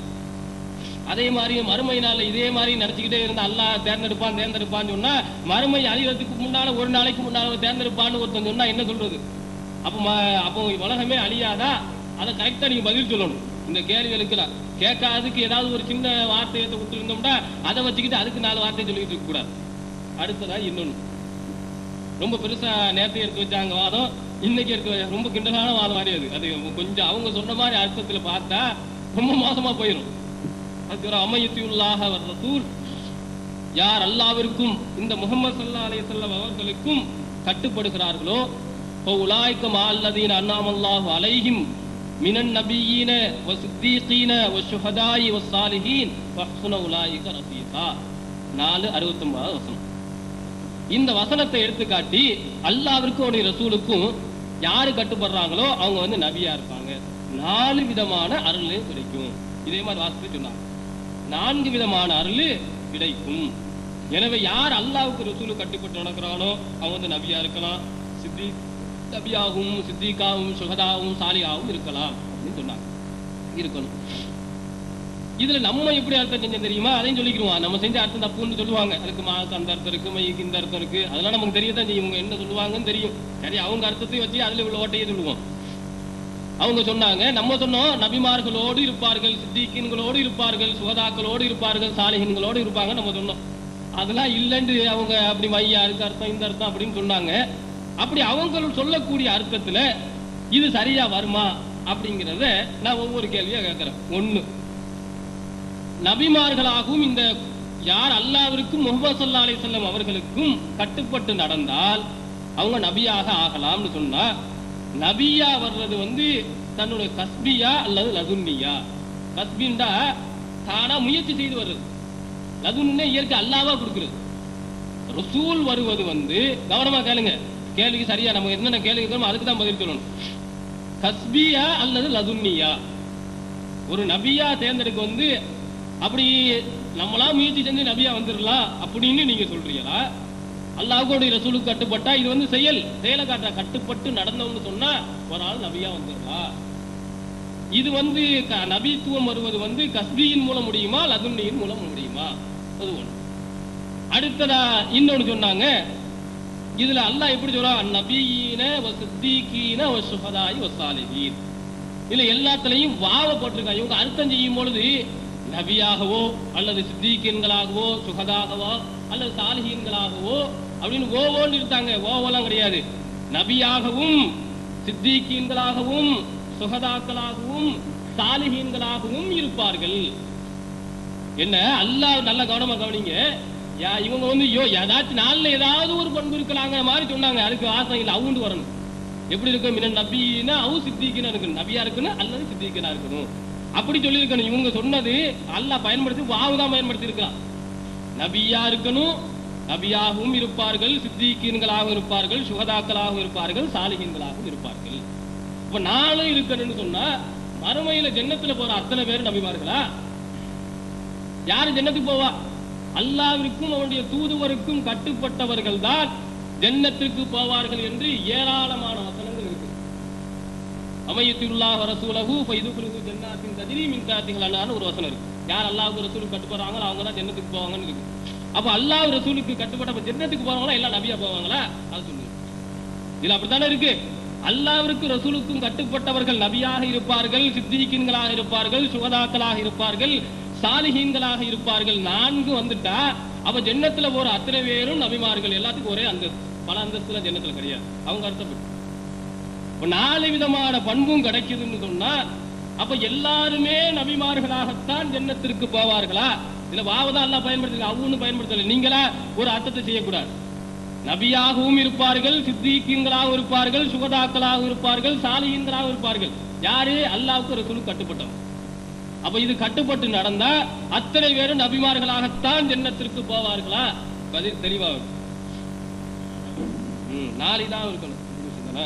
அதே மாதிரி மறுமை நாள்ல இதே மாதிரி நினைச்சுக்கிட்டே இருந்த அல்லாஹ் தேர்ந்தெடுப்பான் தேர்ந்தெடுப்பான்னு சொன்னா மறுமை அழியறதுக்கு முன்னால ஒரு நாளைக்கு முன்னால தேர்ந்தெடுப்பான்னு ஒருத்தன் சொன்னா என்ன சொல்றது அப்ப ம- அப்போ உலகமே அழியாதா அதை கரெக்டா நீங்க பதில் சொல்லணும் இந்த கேள்விகளுக்குலாம் கேட்காததுக்கு ஏதாவது ஒரு சின்ன வார்த்தையை கொடுத்துருந்தோம்னா அதை வச்சுக்கிட்டு அதுக்கு நாலு வார்த்தை சொல்லிட்டு இருக்க கூடாது அடுத்ததா இன்னொன்னு ரொம்ப பெருசா நேரத்தை எடுத்து வச்சாங்க வாதம் இன்னைக்கு எடுத்து வச்சா- ரொம்ப கிண்டலான வாதம் மாதிரி அது அது கொஞ்சம் அவங்க சொன்ன மாதிரி அர்த்தத்துல பார்த்தா ரொம்ப மோசமா போயிடும் அதுக்கு ஒரு அமையத்தியுள்ளாக வர்ற ரசூல் யார் அல்லாவிற்கும் இந்த முகமது சல்லா அலைஹிஸ்ஸலாம் அவர்களுக்கும் கட்டுப்படுகிறார்களோ உலாய்க்க மால்லதீன் அண்ணாமல்லாஹு அலைஹிம் மினன் நபியீன வ சித்தீகீன வ ஷுஹதாயி வ சாலிஹீன் வ ஹஸ்ன உலாயிக ரஃபீகா நாலு அறுபத்தொன்பதாவது வசனம் இந்த வசனத்தை எடுத்து காட்டி அல்லாவிற்கும் அவனுடைய ரசூலுக்கும் யாரு கட்டுப்படுறாங்களோ அவங்க வந்து நபியா இருப்பாங்க நாலு விதமான அருள் கிடைக்கும் இதே மாதிரி வாசத்தை சொன்னாங்க நான்கு விதமான அருள் கிடைக்கும் எனவே யார் அல்லாவுக்கு ரசூலு கட்டுப்பட்டு நடக்கிறானோ அவன் வந்து நபியா இருக்கலாம் சித்தி நபியாகவும் சித்திகாவும் சுகதாவும் சாலியாவும் இருக்கலாம் அப்படின்னு சொன்னாங்க இருக்கணும் இதுல நம்ம எப்படி அர்த்தம் செஞ்சோம் தெரியுமா அதையும் சொல்லிக்கிடுவோம் நம்ம செஞ்ச அர்த்தம் தப்புன்னு சொல்லுவாங்க அதுக்கு மாசு அந்த அர்த்தம் இருக்கு மைக்கு இந்த அர்த்தம் இருக்கு அதெல்லாம் நமக்கு தெரியத்தான் செய்யும் இவங்க என்ன சொல்லுவாங்கன்னு தெரியும் சரி அவங்க அர்த்தத்தையும் வச்சு அதுல உள்ள ஓட்டையே சொல்லுவோம் அவங்க சொன்னாங்க நம்ம சொன்னோம் நபிமார்களோடு இருப்பார்கள் சித்திகீன்களோடு இருப்பார்கள் சுகதாக்களோடு இருப்பார்கள் சாலிஹீன்களோடு இருப்பாங்க நம்ம சொன்னோம் அதெல்லாம் இல்லைன்னு அவங்க அப்படி மையா இருக்கு அர்த்தம் இந்த அர்த்தம் அப்படின்னு சொன்னாங்க அப்படி அவங்க சொல்லக்கூடிய அர்த்தத்துல இது சரியா வருமா அப்படிங்கிறத நான் ஒவ்வொரு கேள்வியா கேட்கிறேன் ஒண்ணு நபிமார்களாகவும் இந்த யார் அல்லாவிற்கும் முகமது சல்லா அலிசல்லம் அவர்களுக்கும் கட்டுப்பட்டு நடந்தால் அவங்க நபியாக ஆகலாம்னு சொன்னா நபியா வர்றது வந்து தன்னுடைய கஸ்பியா அல்லது லதுன்னியா கஸ்பின்டா தானா முயற்சி செய்து வர்றது லதுன்னே இயற்கை அல்லாவா கொடுக்கிறது ரசூல் வருவது வந்து கவனமா கேளுங்க கேள்விக்கு சரியா நம்ம என்னென்ன கேள்வி கேட்கிறோமோ அதுக்கு தான் பதில் சொல்லணும் கஸ்பியா அல்லது லதுன்னியா ஒரு நபியா தேர்ந்தெடுக்க வந்து அப்படி நம்மளா முயற்சி செஞ்சு நபியா வந்துடலாம் அப்படின்னு நீங்க சொல்றீங்களா அல்லாஹ்வுடைய ரசூலுக்கு கட்டுப்பட்டா இது வந்து செயல் செயலை காட்ட கட்டுப்பட்டு நடந்தவங்க சொன்னா ஒரு ஆள் நபியா வந்துடலாம் இது வந்து க- நபித்துவம் வருவது வந்து கஸ்பியின் மூலம் முடியுமா லதுன்னியின் மூலம் முடியுமா அது ஒண்ணு அடுத்ததா இன்னொன்னு சொன்னாங்க இதுல அல்லாஹ் எப்படி சொல்றான் நபியீன வ சித்தீகீன வ சுஹதாயி வ சாலிஹீன் இதுல எல்லாத்துலயும் வாவ போட்டிருக்காங்க இவங்க அர்த்தம் செய்யும் பொழுது நபியாகவோ அல்லது சித்திகீன்களாகவோ சுகதாகவோ அல்லது சாலிஹீன்களாகவோ அப்படின்னு ஓவோன்னு இருக்காங்க ஓவோலாம் கிடையாது நபியாகவும் சித்திகீன்களாகவும் சுகதாக்களாகவும் சாலிஹீன்களாகவும் இருப்பார்கள் என்ன அல்லாஹ் நல்ல கவனமா கவனிங்க யா இவங்க வந்து யோ ஏதாச்சும் நாள்ல ஏதாவது ஒரு பண்பு இருக்கலாங்கிற மாதிரி சொன்னாங்க அதுக்கு ஆசை இல்லை அவுண்டு வரணும் எப்படி இருக்கும் மின நபின்னா அவு சித்திக்கினா இருக்கணும் நபியா இருக்கணும் அல்லது சித்திக்கினா இருக்கணும் அப்படி சொல்லியிருக்கணும் இவங்க சொன்னது அல்லாஹ் பயன்படுத்தி வாவு தான் பயன்படுத்தி இருக்கான் நபியா இருக்கணும் நபியாகவும் இருப்பார்கள் சித்திகீன்களாகவும் இருப்பார்கள் சுகதாக்களாகவும் இருப்பார்கள் சாலிகீன்களாகவும் இருப்பார்கள் இப்ப நாளும் இருக்கணும்னு சொன்னா மறுமையில ஜன்னத்துல போற அத்தனை பேர் நபிமார்களா யாரு ஜன்னத்துக்கு போவா அல்லாவிற்கும் அவனுடைய தூதுவருக்கும் கட்டுப்பட்டவர்கள் தான் ஜன்னத்திற்கு போவார்கள் என்று ஏராளமான வசனங்கள் இருக்கு அமையத்துல்லாஹ் ரசூலஹு ஃபைதுகுலுஹு ஜன்னாத்தின் தஜ்ரி மின் தாத்திகள் அன்னான்னு ஒரு வசனம் இருக்கு யார் அல்லாஹ்வுக்கு ரசூலுக்கு கட்டுப்படுறாங்களோ அவங்க தான் ஜன்னத்துக்கு போவாங்கன்னு இருக்கு அப்ப அல்லாஹ் ரசூலுக்கு கட்டுப்பட்ட ஜன்னத்துக்கு போறவங்களா எல்லாம் நபியா போவாங்களா அது சொல்லுங்க இதுல அப்படித்தானே இருக்கு அல்லாவிற்கு ரசூலுக்கும் கட்டுப்பட்டவர்கள் நபியாக இருப்பார்கள் சித்திகீன்களாக இருப்பார்கள் சுகதாக்களாக இருப்பார்கள் சாலிஹீன்களாக இருப்பார்கள் நான்கு வந்துட்டா அப்ப ஜன்னத்துல போற அத்தனை பேரும் நபிமார்கள் எல்லாத்துக்கும் ஒரே அந்தஸ்து பல அந்தஸ்துல ஜன்னத்துல கிடையாது அவங்க அர்த்தப்பட்டு இப்ப நாலு விதமான பண்பும் கிடைக்குதுன்னு சொன்னா அப்ப எல்லாருமே நபிமார்களாகத்தான் ஜன்னத்திற்கு போவார்களா இல்ல வாவதான் எல்லாம் பயன்படுத்தல அவனு பயன்படுத்தல நீங்களா ஒரு அர்த்தத்தை செய்யக்கூடாது நபியாகவும் இருப்பார்கள் சித்திகீன்களாகவும் இருப்பார்கள் சுகதாக்களாகவும் இருப்பார்கள் சாலிகீன்களாகவும் இருப்பார்கள் யாரு அல்லாவுக்கு ரசூலுக்கு கட்டுப்பட்டவன் அப்ப இது கட்டுப்பட்டு நடந்தா அத்தனை பேரும் நபிமார்களாகத்தான் ஜன்னத்திற்கு போவார்களா பதில் தெளிவா இருக்கும் ம், நாளை தான் இருக்கணும் புரியுதுதானே?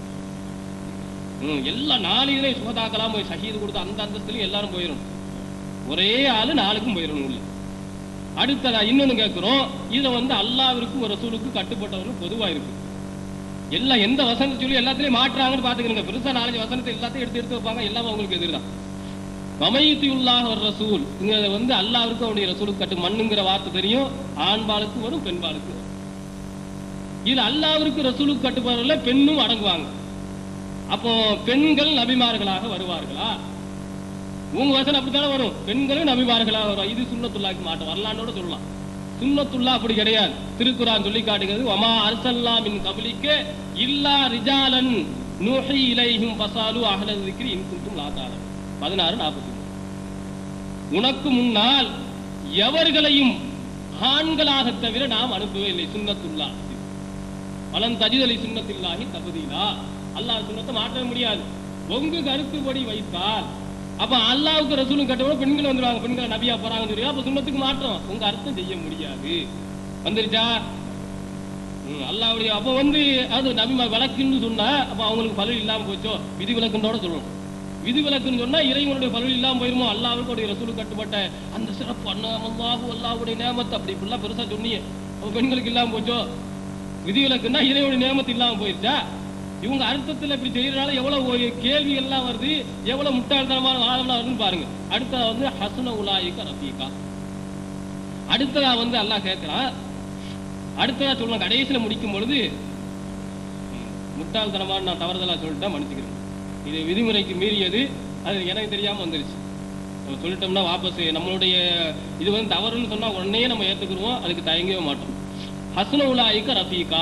ம், எல்லா நாளையிலே சுகதாக்கலாம் போய் ஷஹீது கொடுத்த அந்த அந்தஸ்துலயும் எல்லாரும் போயிடும் ஒரே ஆளு நாளுக்கும் போயிடணும் உள்ள அடுத்ததா இன்னொன்னு கேட்கிறோம் இதுல வந்து அல்லாவிற்கும் ஒரு ரசூலுக்கு கட்டுப்பட்டவர்கள் பொதுவா இருக்கு எல்லாம் எந்த வசனத்தை சொல்லி எல்லாத்துலயும் மாற்றாங்கன்னு பாத்துக்கிறீங்க பெருசா நாலஞ்சு வசனத்தை எல்லாத்தையும் எடுத்து எடுத்து வைப்பாங்க எல்லாமே அவங்களுக்கு எதிர்தான் வமையுத்தியுல்லாஹ் ஒரு ரசூல் இங்க வந்து அல்லாவிற்கும் அவனுடைய ரசூலுக்கு கட்டு மண்ணுங்கிற வார்த்தை தெரியும் ஆண்பாலுக்கு வரும் பெண்பாலுக்கு வரும் இது அல்லாவிற்கு ரசூலுக்கு கட்டுப்படுறதுல பெண்ணும் அடங்குவாங்க அப்போ பெண்கள் நபிமார்களாக வருவார்களா உங்க வசனம் அப்படித்தானே வரும் பெண்களும் நபிமார்களாக வரும் இது சுண்ணத்துல்லாக்கு மாட்டம் வரலான்னோட சொல்லலாம் சுண்ணத்துல்லா அப்படி கிடையாது திருக்குறான் சொல்லி காட்டுகிறது வமா அர்சல்லா மின் கபலிக்க இல்லா ரிஜாலன் நூஹி இலைஹிம் பசாலு அஹ்ல திக்ரி இன் குன்தும் லா தாலம் பதினாறு நாற்பத்தி உனக்கு முன்னால் எவர்களையும் ஆண்களாக தவிர நாம் அனுப்பவே இல்லை சுண்ணத்துல்லா பலன் தஜிதலை சுண்ணத்தில்லாஹி தகுதியிலா அல்லாஹ் சுண்ணத்தை மாற்றவே முடியாது உங்க கருத்துப்படி வைத்தால் அப்ப அல்லாவுக்கு ரசூலும் கட்டப்பட பெண்கள் வந்துருவாங்க பெண்கள் நபியா போறாங்கன்னு சொல்லி அப்ப சுண்ணத்துக்கு மாற்றம் உங்க அர்த்தம் செய்ய முடியாது வந்துருச்சா ம், அல்லாவுடைய அப்ப வந்து அது நபிமா விளக்குன்னு சொன்னா அப்ப அவங்களுக்கு பலன் இல்லாம போச்சோ விதி விளக்குன்றோட சொல்லணும் விதி விலக்குன்னு சொன்னா இறைவனுடைய பலன் இல்லாம போயிருமோ அல்லாவுக்கு உடைய ரசூலுக்கு கட்டுப்பட்ட அந்த சிறப்பு அண்ணாமல்லாஹு அல்லாஹ்வுடைய நேமத்தை அப்படி இப்படிலாம் பெருசா சொன்னீங்க அப்ப பெண்களுக்கு இல்லாம போச்சோ விதிவிலக்குன்னா இறைவனுடைய நியமத்து இல்லாம போயிருச்சா இவங்க அர்த்தத்துல இப்படி செய்யறதுனால எவ்வளவு ஒரு கேள்விகள் எல்லாம் வருது எவ்வளவு முட்டாள்தனமான வாதம்லாம் வருதுன்னு பாருங்க அடுத்ததா வந்து ஹசன உலாயிக்க ரஃபீகா அடுத்ததா வந்து அல்லாஹ் கேட்கிறான் அடுத்ததா சொல்லலாம் கடைசியில முடிக்கும் பொழுது ம், முட்டாள்தனமான நான் தவறுதலா சொல்லிட்டேன் மன்னிச்சுக்கிறேன் இது விதிமுறைக்கு மீறியது அது எனக்கு தெரியாம வந்துருச்சு நம்ம சொல்லிட்டோம்னா வாபஸ் நம்மளுடைய இது வந்து தவறுன்னு சொன்னா உடனே நம்ம ஏத்துக்குருவோம் அதுக்கு தயங்கவே மாட்டோம் ஹஸ்ன உலாயிக்க ரஃபீகா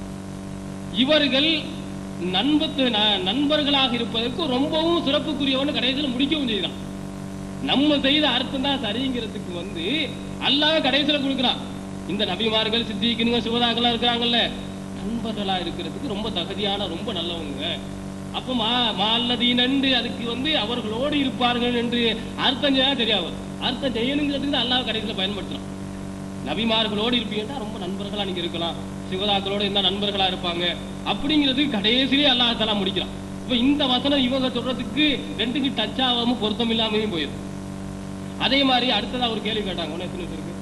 இவர்கள் நண்பத்து ந- நண்பர்களாக இருப்பதற்கு ரொம்பவும் சிறப்புக்குரியவன்னு கடைசியில் முடிக்கவும் செய்யலாம் நம்ம செய்த அர்த்தம் தான் சரிங்கிறதுக்கு வந்து அல்லாஹ் கடைசியில கொடுக்குறான் இந்த நபிமார்கள் சித்திக்குனுங்க சிவதாக்கெல்லாம் இருக்கிறாங்கல்ல நண்பர்களா இருக்கிறதுக்கு ரொம்ப தகுதியான ரொம்ப நல்லவங்க அப்ப மா மால்லதீனண்டு அதுக்கு வந்து அவர்களோடு இருப்பார்கள் என்று அர்த்தம் செய்ய தெரியாது அர்த்தம் செய்யணுங்கிறதுக்கு தான் அல்லாஹ் கடைசியில பயன்படுத்துறான் நபிமார்களோடு இருப்பீங்கன்னா ரொம்ப நண்பர்களா நீங்க இருக்கலாம் சிவதாக்களோட இருந்தா நண்பர்களா இருப்பாங்க அப்படிங்கிறது கடைசியிலே அல்லாஹ் தலா முடிக்கிறான் இப்ப இந்த வசனம் இவங்க சொல்றதுக்கு ரெண்டுக்கு டச் ஆகாம பொருத்தம் இல்லாமையும் போயிடும் அதே மாதிரி அடுத்ததா ஒரு கேள்வி கேட்டாங்க உனக்கு எத்தனை வயசு இருக்கு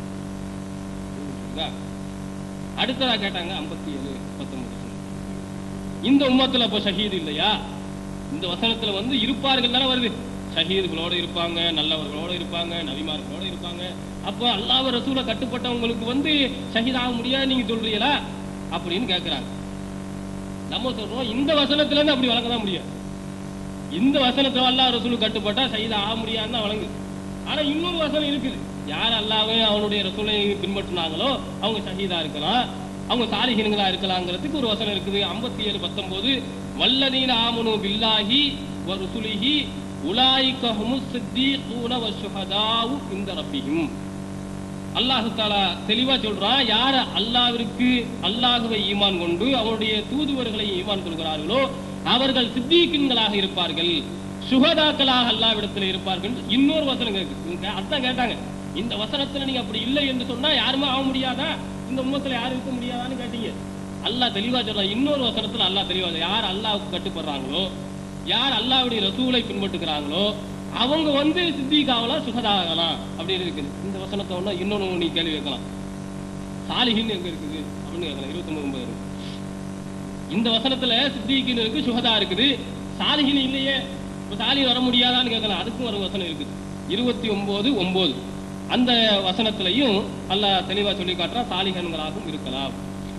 இருக்கா? அடுத்ததா கேட்டாங்க ஐம்பத்தி ஏழு பத்தொன்பது இந்த உம்மத்துல அப்போ ஷஹீது இல்லையா இந்த வசனத்துல வந்து இருப்பார்கள் தானே வருது ஷஹீதுகளோட இருப்பாங்க நல்லவர்களோட இருப்பாங்க நபிமார்களோட இருப்பாங்க அப்போ அல்லாஹ் ரசூல கட்டுப்பட்டவங்களுக்கு வந்து ஷஹீத் ஆக முடியாது நீங்க சொல்றீங்களா அப்படின்னு கேட்கிறாங்க நம்ம சொல்றோம் இந்த வசனத்துல இருந்து அப்படி வழங்க தான் முடியாது இந்த வசனத்துல அல்லாஹ் ரசூலுக்கு கட்டுப்பட்டா ஷஹீத் ஆக முடியாதுன்னு தான் வழங்கு ஆனா இன்னொரு வசனம் இருக்குது யார் அல்லாவே அவனுடைய ரசூலை பின்பற்றினாங்களோ அவங்க ஷஹீதா இருக்கலாம் அவங்க சாலிஹீன்களா இருக்கலாங்கிறதுக்கு ஒரு வசனம் இருக்குது ஐம்பத்தி ஏழு பத்தொன்பது வல்லதீன ஆமனு பில்லாஹி வ ருசுலிஹி உலாயிக ஹுமுஸ் சித்தீகூன வ ஷுஹதாஉ இந்த ரப்பிஹிம் அல்லாஹு தாலா தெளிவா சொல்றான் யார் அல்லாவிற்கு அல்லாஹுவை ஈமான் கொண்டு அவருடைய தூதுவர்களை ஈமான் கொள்கிறார்களோ அவர்கள் சித்தீக்கின்களாக இருப்பார்கள் சுகதாக்களாக அல்லாவிடத்தில் இருப்பார்கள் இன்னொரு வசனம் இருக்கு இவங்க அதான் கேட்டாங்க இந்த வசனத்துல நீங்க அப்படி இல்லை என்று சொன்னா யாருமே ஆக முடியாதா இந்த உம்மத்துல யாரும் இருக்க முடியாதான்னு கேட்டீங்க அல்லாஹ் தெளிவா சொல்றான் இன்னொரு வசனத்துல அல்லாஹ் தெளிவா சொல்றான். யார் அல்லாஹ்வுக்கு கட்டுப்படுறாங்களோ யார் அல்லாஹ்வுடைய ரசூலை பின்பற்றுகிறாங்களோ அவங்க வந்து சித்திகாவலாம் சுகதாகலாம் அப்படின்னு இருக்குது இந்த வசனத்தை ஒண்ணா இன்னொன்னு நீ கேள்வி கேட்கலாம் சாலிஹின் எங்க இருக்குது அப்படின்னு கேட்கலாம் இருபத்தி ஒன்பது ஒன்பது இந்த வசனத்துல சித்திகின்னு இருக்கு சுகதா இருக்குது சாலிஹின் இல்லையே இப்ப சாலிஹ் வர முடியாதான்னு கேட்கலாம் அதுக்கும் ஒரு வசனம் இருக்குது இருபத்தி ஒன்பது ஒன்பது அந்த வசனத்திலையும் அல்லாஹ் தெளிவா சொல்லி காட்டுறா சாலிகன்களாகவும் இருக்கலாம்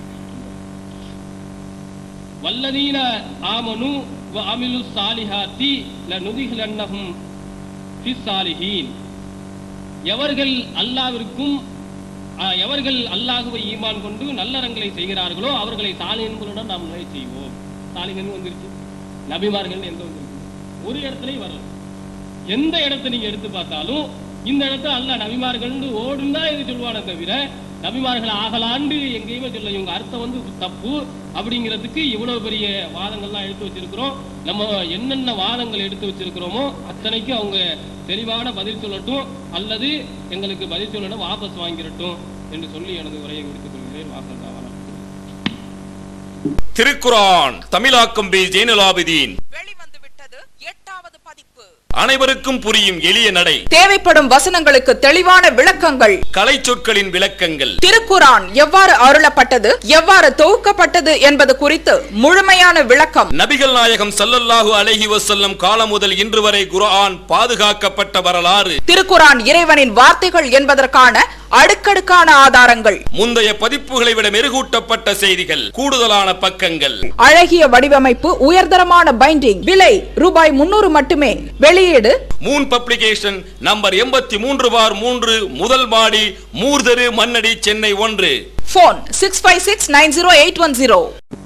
வல்லதீன ஆமனு வ அமிலு சாலிஹாத்தி லனுதிஹலன்னஹும் ஃபிஸ் சாலிஹீன் எவர்கள் அல்லாவிற்கும் ஆ, எவர்கள் அல்லாஹுவை ஈமான் கொண்டு நல்லறங்களை செய்கிறார்களோ அவர்களை சாலிகன்களுடன் நாம் நுழைய செய்வோம் சாலிகன் வந்துருச்சு நபிமார்கள் எங்க வந்திருக்கு ஒரு இடத்துலயும் வரல எந்த இடத்தை நீங்க எடுத்து பார்த்தாலும் இந்த இடத்துல அல்ல நபிமார்கள்னு ஓடுன்னு தான் இது சொல்லுவானே தவிர நபிமார்கள் ஆகலாண்டு எங்கேயுமே சொல்ல இவங்க அர்த்தம் வந்து தப்பு அப்படிங்கிறதுக்கு இவ்வளவு பெரிய வாதங்கள்லாம் எடுத்து வச்சிருக்கிறோம் நம்ம என்னென்ன வாதங்கள் எடுத்து வச்சிருக்கிறோமோ அத்தனைக்கு அவங்க தெளிவான பதில் சொல்லட்டும் அல்லது எங்களுக்கு பதில் சொல்லணும் வாபஸ் வாங்கிடட்டும் என்று சொல்லி எனது உரையை முடித்துக் கொள்கிறேன் வாசல் தாவலாம் திருக்குரான் தமிழாக்கம் பி ஜெயினுலாபிதீன் வெளிவந்து விட்டது எட்டாவது பதிப்பு அனைவருக்கும் புரியும் எளிய நடை தேவைப்படும் வசனங்களுக்கு தெளிவான விளக்கங்கள் கலை சொற்களின் விளக்கங்கள் திருக்குரான் எவ்வாறு அருளப்பட்டது எவ்வாறு தொகுக்கப்பட்டது என்பது குறித்து முழுமையான விளக்கம் நபிகள் நாயகம் ஸல்லல்லாஹு அலைஹி வஸல்லம் காலம் முதல் இன்று வரை குர்ஆன் பாதுகாக்கப்பட்ட வரலாறு திருக்குரான் இறைவனின் வார்த்தைகள் என்பதற்கான அடுக்கடுக்கான ஆதாரங்கள் முந்தைய பதிப்புகளை விட மெருகூட்டப்பட்ட செய்திகள் கூடுதலான பக்கங்கள் அழகிய வடிவமைப்பு உயர்தரமான பைண்டிங் விலை ரூபாய் முன்னூறு மட்டுமே வெளியீடு மூன் பப்ளிகேஷன் நம்பர் எண்பத்தி மூன்று பார் மூன்று முதல் மாடி மூர்தரு மன்னடி சென்னை ஒன்று phone six five six nine zero eight one zero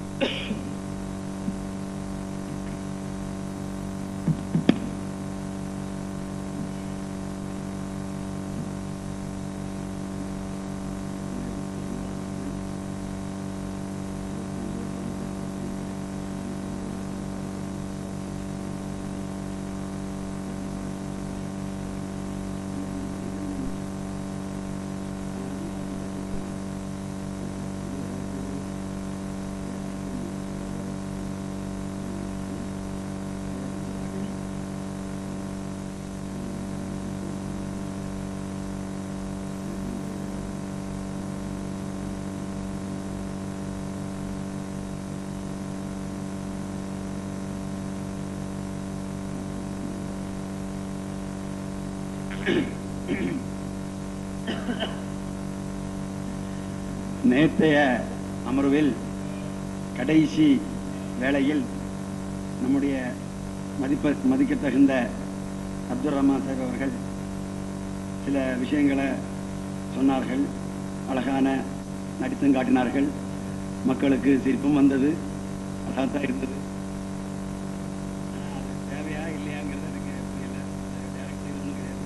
நேற்றைய அமர்வில் கடைசி வேளையில் நம்முடைய மதிப்ப மதிக்கத்தகுந்த அப்துல் ரஹ்மான் சாஹிப் அவர்கள் சில விஷயங்களை சொன்னார்கள் அழகான நடித்தும் காட்டினார்கள் மக்களுக்கு சிரிப்பும் வந்தது அழகாத்தான் இருந்தது ஆனா, அது தேவையா இல்லையாங்கிறது எனக்கு புரியல Direct இது ஒண்ணும் கிடையாது.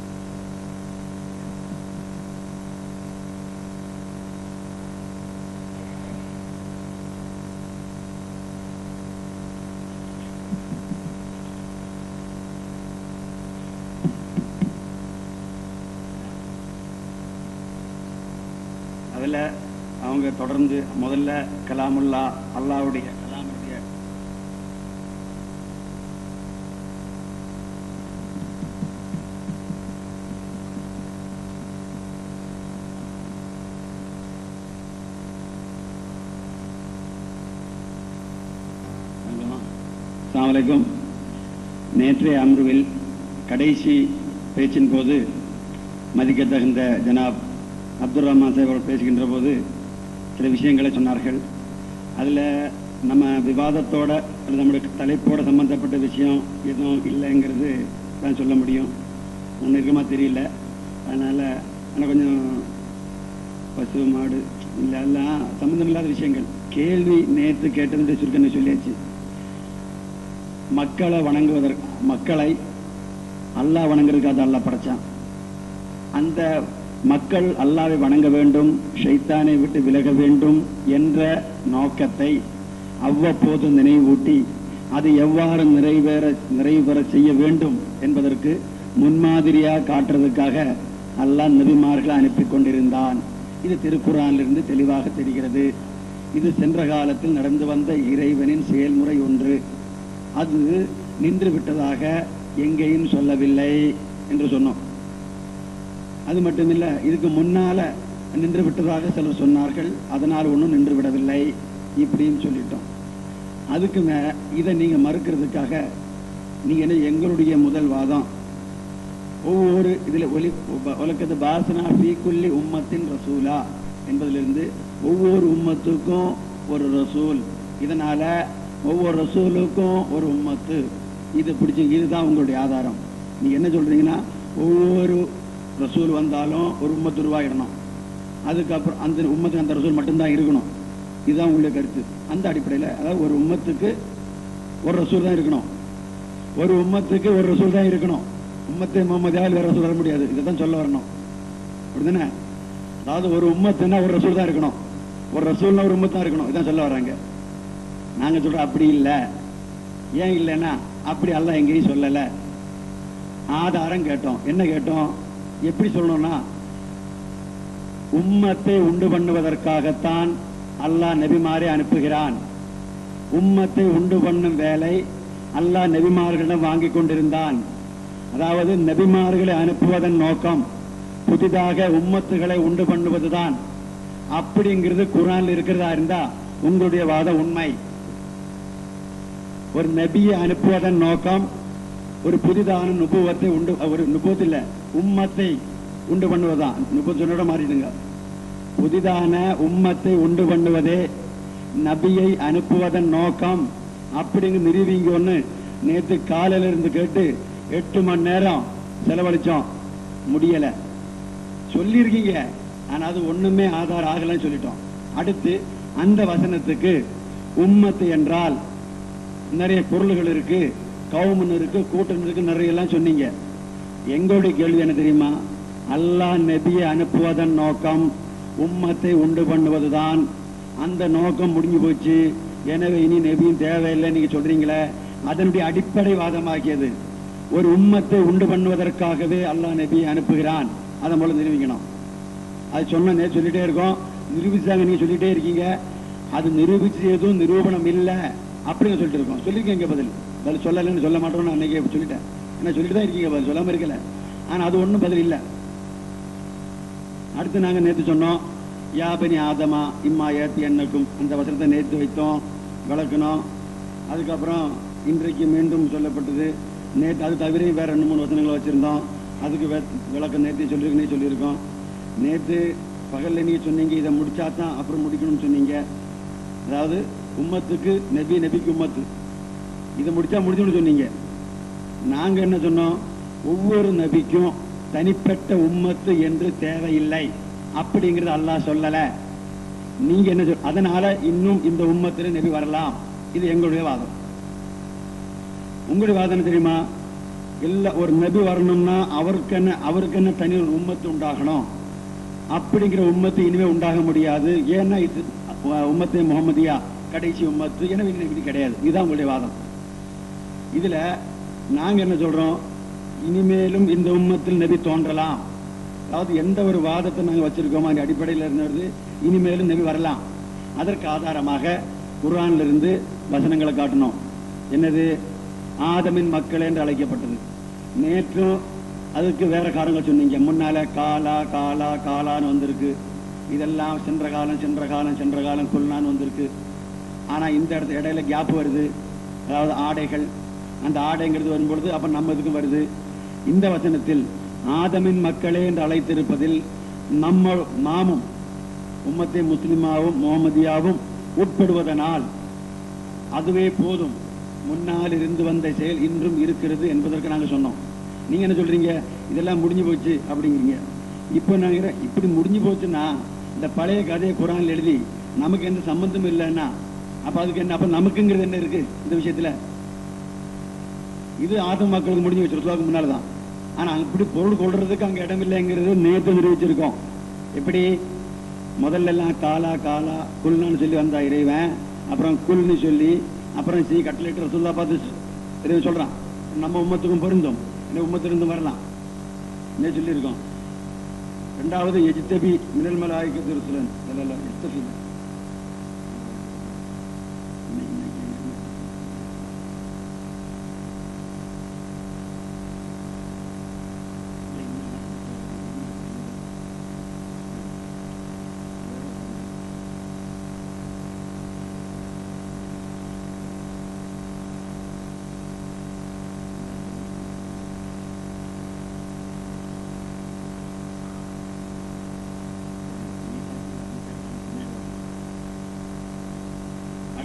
அதில் அவங்க தொடர்ந்து முதல்ல கலாமுல்லா அல்லாவுடைய கலாமுடைய அஸ்ஸலாமு அலைக்கும் நேற்றைய அமர்வில் கடைசி பேச்சின் போது மதிக்கத்தகுந்த ஜனாப் அப்துல் ரஹ்மான் சாஹிப் அவர்கள் பேசுகின்ற போது சில விஷயங்களை சொன்னார்கள் அதில் நம்ம விவாதத்தோட அல்லது நம்முடைய தலைப்போட சம்பந்தப்பட்ட விஷயம் எதுவும் இல்லைங்கிறது தான் சொல்ல முடியும் ஒன்று இருக்குமா தெரியல அதனால் ஆனால் கொஞ்சம் பசு மாடு இல்லை எல்லாம் சம்மந்தமில்லாத விஷயங்கள் கேள்வி நேற்று கேட்டது சுருக்கன்னு சொல்லியாச்சு மக்களை வணங்குவதற்கு மக்களை அல்லாஹ் வணங்குறதுக்காக அல்லாஹ் படைச்சான் அந்த மக்கள் அல்லாவை வணங்க வேண்டும் ஷைத்தானை விட்டு விலக வேண்டும் என்ற நோக்கத்தை அவ்வப்போது நினைவூட்டி அது எவ்வாறு நிறைவேற நிறைவேற செய்ய வேண்டும் என்பதற்கு முன்மாதிரியாக காட்டுறதுக்காக அல்லாஹ் நபிமார்களை அனுப்பி கொண்டிருந்தான் இது திருக்குறானிலிருந்து தெளிவாக தெரிகிறது இது சென்ற காலத்தில் நடந்து வந்த இறைவனின் செயல்முறை ஒன்று அது நின்று விட்டதாக எங்கேயும் சொல்லவில்லை என்று சொன்னோம் அது மட்டுமில்ல இதுக்கு முன்னால நின்று விட்டதாக சிலர் சொன்னார்கள் அதனால் ஒன்றும் நின்று விடவில்லை இப்படின்னு சொல்லிட்டோம் அதுக்கு மே இதை நீங்க மறுக்கிறதுக்காக நீங்க என்ன எங்களுடைய முதல் வாதம் ஒவ்வொரு இதுல ஒலி உலகத்து பாசனா ஃபீக்குல்லி உம்மத்தின் ரசூலா என்பதிலிருந்து ஒவ்வொரு உம்மத்துக்கும் ஒரு ரசூல் இதனால ஒவ்வொரு ரசூலுக்கும் ஒரு உம்மத்து இது பிடிச்சி இதுதான் உங்களுடைய ஆதாரம் நீங்க என்ன சொல்றீங்கன்னா ஒவ்வொரு ரசூல் வந்தாலும் ஒரு உம்மத்து உருவாகிடணும் அதுக்கப்புறம் அந்த உம்மத்துக்கு அந்த ரசூல் மட்டும்தான் இருக்கணும் இதுதான் உங்களுடைய கருத்து அந்த அடிப்படையில் அதாவது ஒரு உம்மத்துக்கு ஒரு ரசூல் தான் இருக்கணும் ஒரு உம்மத்துக்கு ஒரு ரசூல் தான் இருக்கணும் உம்மத்தை முகமதியால் வேற ரசூல் வர முடியாது இதை தான் சொல்ல வரணும் அப்படிதானே அதாவது ஒரு உம்மத்துன்னா ஒரு ரசூல் தான் இருக்கணும் ஒரு ரசூல்னா ஒரு உம்மத்து தான் இருக்கணும் இதான் சொல்ல வராங்க நாங்க சொல்றோம் அப்படி இல்லை ஏன் இல்லைன்னா அப்படி அல்லாஹ் எங்கேயும் சொல்லல ஆதாரம் கேட்டோம் என்ன கேட்டோம் எப்படி சொல்லணும்னா உம்மத்தை உண்டு பண்ணுவதற்காகத்தான் அல்லாஹ் நபிமாரை அனுப்புகிறான் உம்மத்தை உண்டு பண்ணும் வேலை அல்லாஹ் நபிமார்களிடம் வாங்கி கொண்டிருந்தான் அதாவது நபிமார்களை அனுப்புவதன் நோக்கம் புதிதாக உம்மத்துகளை உண்டு பண்ணுவதுதான் அப்படிங்கிறது குரான்ல இருக்கிறதா இருந்தா உங்களுடைய வாதம் உண்மை ஒரு நபியை அனுப்புவதன் நோக்கம் ஒரு புதிதான நுபுவத்தை உண்டு ஒரு நுபுவத் இல்ல உம்மத்தை உண்டு பண்ணுவதுதான் நுபுவத் சொன்னோட மாறிடுங்க புதிதான உம்மத்தை உண்டு பண்ணுவதே நபியை அனுப்புவதன் நோக்கம் அப்படிங்க நிறுவிங்கன்னு நேத்து காலையில இருந்து கேட்டு எட்டு மணி நேரம் செலவழிச்சோம் முடியல சொல்லியிருக்கீங்க ஆனா அது ஒண்ணுமே ஆதாரம் ஆகலன்னு சொல்லிட்டோம் அடுத்து அந்த வசனத்துக்கு உம்மத்து என்றால் நிறைய பொருள்கள் இருக்கு கவுமன் இருக்கு கூட்டம் இருக்கு நிறைய எல்லாம் சொன்னீங்க எங்களுடைய கேள்வி என்ன தெரியுமா அல்லாஹ் நபியை அனுப்புவதன் நோக்கம் உம்மத்தை உண்டு பண்ணுவதுதான் அந்த நோக்கம் முடிஞ்சு போச்சு எனவே இனி நபியும் தேவையில்லை நீங்க சொல்றீங்களே அதனுடைய அடிப்படை வாதமாக்கியது ஒரு உம்மத்தை உண்டு பண்ணுவதற்காகவே அல்லாஹ் நபியை அனுப்புகிறான் அதை மூலம் நிரூபிக்கணும் அது சொன்னே சொல்லிட்டே இருக்கோம் நிரூபிச்சாங்க நீங்க சொல்லிட்டே இருக்கீங்க அது நிரூபிச்சு எதுவும் நிரூபணம் இல்லை அப்படின்னு சொல்லிட்டு இருக்கோம் சொல்லிருக்கீங்க பதில் பதில் சொல்லலைன்னு சொல்ல மாட்டோம்னு நான் அன்னைக்கே சொல்லிட்டேன் என்ன சொல்லிட்டு தான் இருக்கீங்க பதில் சொல்லாம இருக்கல ஆனா அது ஒண்ணும் பதில் இல்லை அடுத்து நாங்க நேத்து சொன்னோம் யாபனி ஆதமா இம்மா ஏத்தி எண்ணக்கும் அந்த வசனத்தை நேத்து வைத்தோம் விளக்கணும் அதுக்கப்புறம் இன்றைக்கு மீண்டும் சொல்லப்பட்டது நேற்று அது தவிர வேற ரெண்டு மூணு வசனங்களை வச்சிருந்தோம் அதுக்கு வே- விளக்கம் நேற்று சொல்லியிருக்கனே சொல்லியிருக்கோம் நேற்று பகல்ல நீங்க சொன்னீங்க இதை முடிச்சா தான் அப்புறம் முடிக்கணும்னு சொன்னீங்க அதாவது உம்மத்துக்கு நபி நபிக்கு உம்மத்து இதை முடிச்சா முடிச்சுன்னு சொன்னீங்க நாங்க என்ன சொன்னோம் ஒவ்வொரு நபிக்கும் தனிப்பட்ட உம்மத்து என்று தேவையில்லை அப்படிங்கறது அல்லாஹ் சொல்லல நீங்க என்ன சொல் அதனால இன்னும் இந்த உம்மத்துல நபி வரலாம் இது எங்களுடைய வாதம் உங்களுடைய வாதம் என்ன தெரியுமா இல்ல ஒரு நபி வரணும்னா அவருக்கு என்ன அவருக்கு என்ன தனி ஒரு உம்மத்து உண்டாகணும் அப்படிங்கிற உம்மத்து இனிமே உண்டாக முடியாது ஏன்னா இது அஹ், உம்மத்தே முகமதியா கடைசி உம்மத்து எனவே இது நபி கிடையாது இதுதான் உங்களுடைய வாதம் இதுல நாங்க என்ன சொல்றோம் இனிமேலும் இந்த உம்மத்தில் நபி தோன்றலாம் அதாவது எந்த ஒரு வாதத்தை நாங்க வச்சிருக்கோமோ அந்த அடிப்படையில் இருந்தது இனிமேலும் நபி வரலாம் அதற்கு ஆதாரமாக குர்ஆன்ல இருந்து வசனங்களை காட்டணும் என்னது ஆதமின் மக்கள் என்று அழைக்கப்பட்டது நேற்றும் அதுக்கு வேற காரணங்கள் சொன்னீங்க முன்னால காலா காலா காலான்னு வந்திருக்கு இதெல்லாம் சென்ற காலம் சென்ற காலம் சென்ற காலம் கொல்லான்னு வந்திருக்கு ஆனா இந்த இடத்துல இடையில கேப் வருது அதாவது ஆடைகள் அந்த ஆடைங்கிறது வரும்பொழுது அப்ப நம்ம இதுக்கும் வருது இந்த வசனத்தில் ஆதமின் மக்களே என்று அழைத்திருப்பதில் நம்ம நாமும் உம்மத்தே முஸ்லிமாவும் முகமதியாவும் உட்படுவதனால் அதுவே போதும் முன்னால் இருந்து வந்த செயல் இன்றும் இருக்கிறது என்பதற்கு நாங்க சொன்னோம் நீங்க என்ன சொல்றீங்க இதெல்லாம் முடிஞ்சு போச்சு அப்படிங்கிறீங்க இப்போ நாங்க இப்படி முடிஞ்சு போச்சுன்னா இந்த பழைய கதையை குரான்ல எழுதி நமக்கு எந்த சம்பந்தமும் இல்லைன்னா அப்ப அதுக்கு என்ன அப்ப நமக்குங்கிறது என்ன இருக்கு இந்த விஷயத்துல இது ஆதம் மக்களுக்கு முடிஞ்சு வச்சு ரசூலுக்கு முன்னாலதான் ஆனா இப்படி பொருள் கொள்றதுக்கு அங்க இடம் இல்லைங்கிறது நேத்து நிரூபிச்சிருக்கோம் எப்படி முதல்ல எல்லாம் காலா காலா குல்னு சொல்லி வந்தா இறைவன் அப்புறம் குல்னு சொல்லி அப்புறம் சி கட்டளைட்டு ரசூல்லா பார்த்து இறைவன் சொல்றான் நம்ம உம்மத்துக்கும் பொருந்தும் என்ன உம்மத்திலிருந்தும் வரலாம் என்ன சொல்லியிருக்கோம் ரெண்டாவது எஜித்தபி மினல் மலாய்க்கு திருசுலன் எஜ்தபி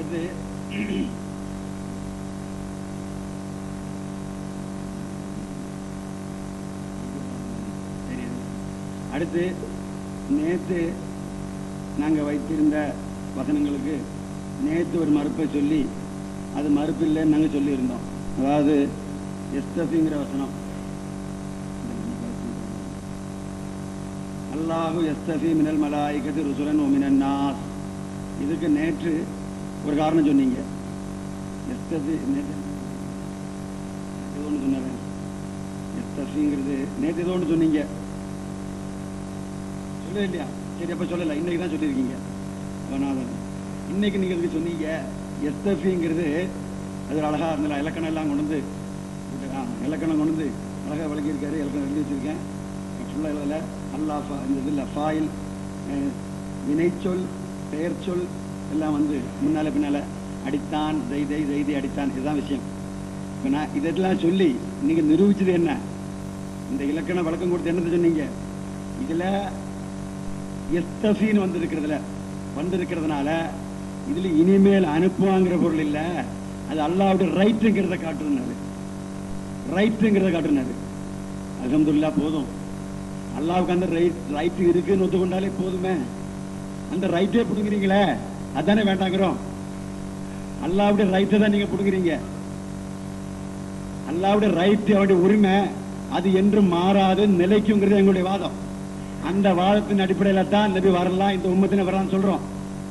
அடுத்து சரி. அடுத்து நேத்து நாங்க வைத்திருந்த வசனங்களுக்கு நேத்து ஒரு மறுப்பை சொல்லி அது மறுப்பு இல்லைன்னு நாங்க சொல்லியிருந்தோம் அதாவது எஸ்தபிங்கிற வசனம் அல்லாஹு எஸ்தபி மினல் மலாய்கத்து ருசுலன் ஒமினன் நாஸ் இதுக்கு நேற்று ஒரு காரணம் சொன்னீங்க எஸ்தபி நேற்று ஏதோ ஒன்று சொன்னாங்க எஸ்தபிங்கிறது நேற்று ஏதோ ஒன்று சொன்னீங்க சொல்லவே இல்லையா சரி அப்ப சொல்லல இன்னைக்கு தான் சொல்லியிருக்கீங்க அப்ப நான் அதை- இன்னைக்கு நீங்க இதுக்கு சொன்னீங்க எஸ்தபிங்கிறது அது ஒரு அழகா இருந்தல இலக்கணம் எல்லாம் கொண்டு வந்து ஆ, இலக்கணம் கொண்டு வந்து அழகா விளக்கியிருக்காரு இலக்கணம் எழுதி வச்சிருக்கேன் ஃபுல்லாக எழுதல அல்லாஹ் ஃபா- இந்த இதில் ஃபாயில் அஹ், வினைச்சொல் பெயர் சொல் எல்லாம் வந்து முன்னால பின்னால அடித்தான் தைதை தைதை அடித்தான் இதுதான் விஷயம் இப்போ நான் இதெல்லாம் சொல்லி நீங்க நிரூபிச்சது என்ன இந்த இலக்கண வழக்கம் கொடுத்து என்னத்தை சொன்னீங்க இதுல எஸ்தஃபின்னு வந்திருக்கிறதுல வந்திருக்கிறதுனால இதுல இனிமேல் அனுப்புவாங்கிற பொருள் இல்ல அது அல்லாவுடைய ரைட்டுங்கிறத காட்டுனாரு ரைட்டுங்கிறத காட்டுனாரு அல்ஹம்துலில்லாஹ் போதும் அல்லாவுக்கு அந்த ரைட் ரைட் இருக்குன்னு ஒத்துக்கொண்டாலே போதுமே அந்த ரைட்டே பிடுங்குறீங்களே அதானே வேண்டாங்கிறோம் அல்லாவுடைய ரைட்டை தான் நீங்க பிடுங்குறீங்க அல்லாவுடைய ரைட் அவருடைய உரிமை அது என்றும் மாறாது நிலைக்குங்கிறது எங்களுடைய வாதம் அந்த வாதத்தின் அடிப்படையில தான் நபி வரலாம் இந்த உம்மத்தின வரலாம்னு சொல்றோம்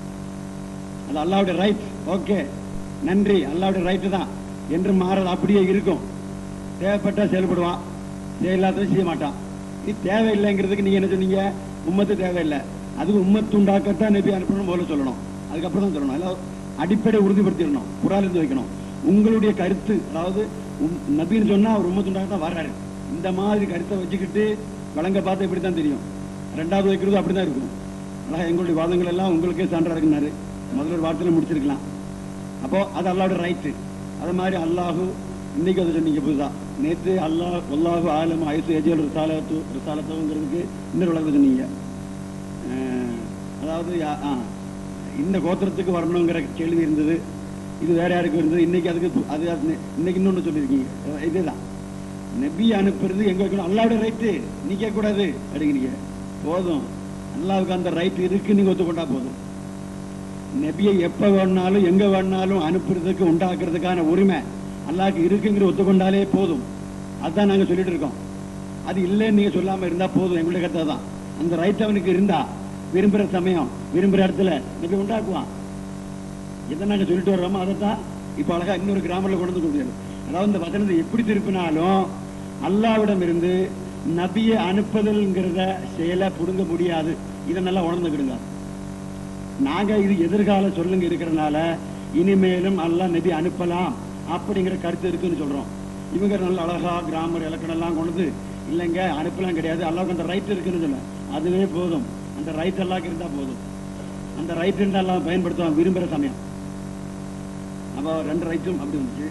அது அல்லாவுடைய ரைட் ஓகே நன்றி அல்லாவுடைய ரைட்டு தான் என்று மாறாது அப்படியே இருக்கும் தேவைப்பட்டா செயல்படுவான் தேவையில்லாததை செய்ய மாட்டான் இது தேவையில்லைங்கிறதுக்கு நீங்க என்ன சொன்னீங்க உம்மத்து தேவையில்லை அது உம்மத்து உண்டாக்கத்தான் நபி அனுப்பணும் போல சொல்லணும் அதுக்கப்புறம் தான் சொல்லணும் எல்லாம் அடிப்படை உறுதிப்படுத்திடணும் குராலிருந்து வைக்கணும் உங்களுடைய கருத்து அதாவது உம் நபின்னு சொன்னா அவர் உம்மத்து உண்டாக தான் வர்றாரு இந்த மாதிரி கருத்தை வச்சுக்கிட்டு வழங்க பார்த்தா இப்படி தான் தெரியும் ரெண்டாவது வைக்கிறது அப்படிதான் இருக்கும் அழகா எங்களுடைய வாதங்கள் எல்லாம் உங்களுக்கே சான்றா இருக்குனாரு முதல்ல ஒரு வார்த்தையில முடிச்சிருக்கலாம் அப்போ அது அல்லாவோட ரைட்டு அது மாதிரி அல்லாஹு இன்னைக்கு அதை சொன்னீங்க புதுசா நேத்து அல்லாஹ் அல்லாஹு ஆலம் ஆயுசு எஜல் ரிசாலத்து ரிசாலத்துங்கிறதுக்கு இன்னொரு விளக்கம் சொன்னீங்க அஹ், அதாவது யா- ஆ, இந்த கோத்திரத்துக்கு வரணுங்கிற கேள்வி இருந்தது இது வேற யாருக்கு இருந்தது இன்னைக்கு அதுக்கு பு- அது அது இன்னைக்கு இன்னொன்று சொல்லியிருக்கீங்க அஹ், இதுதான் நபி அனுப்புறது எங்க வைக்கணும் அல்லாவுடைய ரைட்டு நீ கேட்கக்கூடாது அப்படிங்கிறீங்க போதும் அல்லாவுக்கு அந்த ரைட் இருக்கு நீங்க ஒத்துக்கொண்டா போதும் நபியை எப்ப வேணாலும் எங்க வேணாலும் அனுப்புறதுக்கு உண்டாக்குறதுக்கான உரிமை அல்லாஹ்க்கு இருக்குங்கிற ஒத்துக்கொண்டாலே போதும் அதான் நாங்க சொல்லிட்டு இருக்கோம் அது இல்லைன்னு நீங்க சொல்லாம இருந்தா போதும் எங்களுடைய கருத்தை தான் அந்த ரைட் அவனுக்கு இருந்தா விரும்புற சமயம் விரும்புற இடத்துல நபி உண்டாக்குவான் எதை நாங்க சொல்லிட்டு வர்றோமோ அதை தான் இப்ப அழகா இன்னொரு கிராமர்ல கொண்டு வந்து கொடுக்குறாரு அதாவது இந்த வசனத்தை எப்படி திருப்பினாலும் அல்லாவிடம் இருந்து நபியை அனுப்புதல்ங்கிறத செயலை புடுங்க முடியாது இதை நல்லா உணர்ந்துக்கிடுங்க நாங்க இது எதிர்கால சொல்லுங்க இருக்கிறனால இனிமேலும் அல்லாஹ் நபி அனுப்பலாம் அப்படிங்கிற கருத்து இருக்குன்னு சொல்றோம் இவங்க நல்ல அழகா கிராமர் இலக்கணம் எல்லாம் கொண்டு வந்து இல்லைங்க அனுப்பலாம் கிடையாது அல்லாவுக்கு அந்த ரைட் இருக்குன்னு சொல்ல அதுவே போதும் அந்த ரைட் எல்லாம் இருந்தா போதும் அந்த ரைட் இருந்தா எல்லாம் பயன்படுத்துவான் விரும்புற சமயம் அப்போ ரெண்டு ரைட்டும் அப்படி வந்துச்சு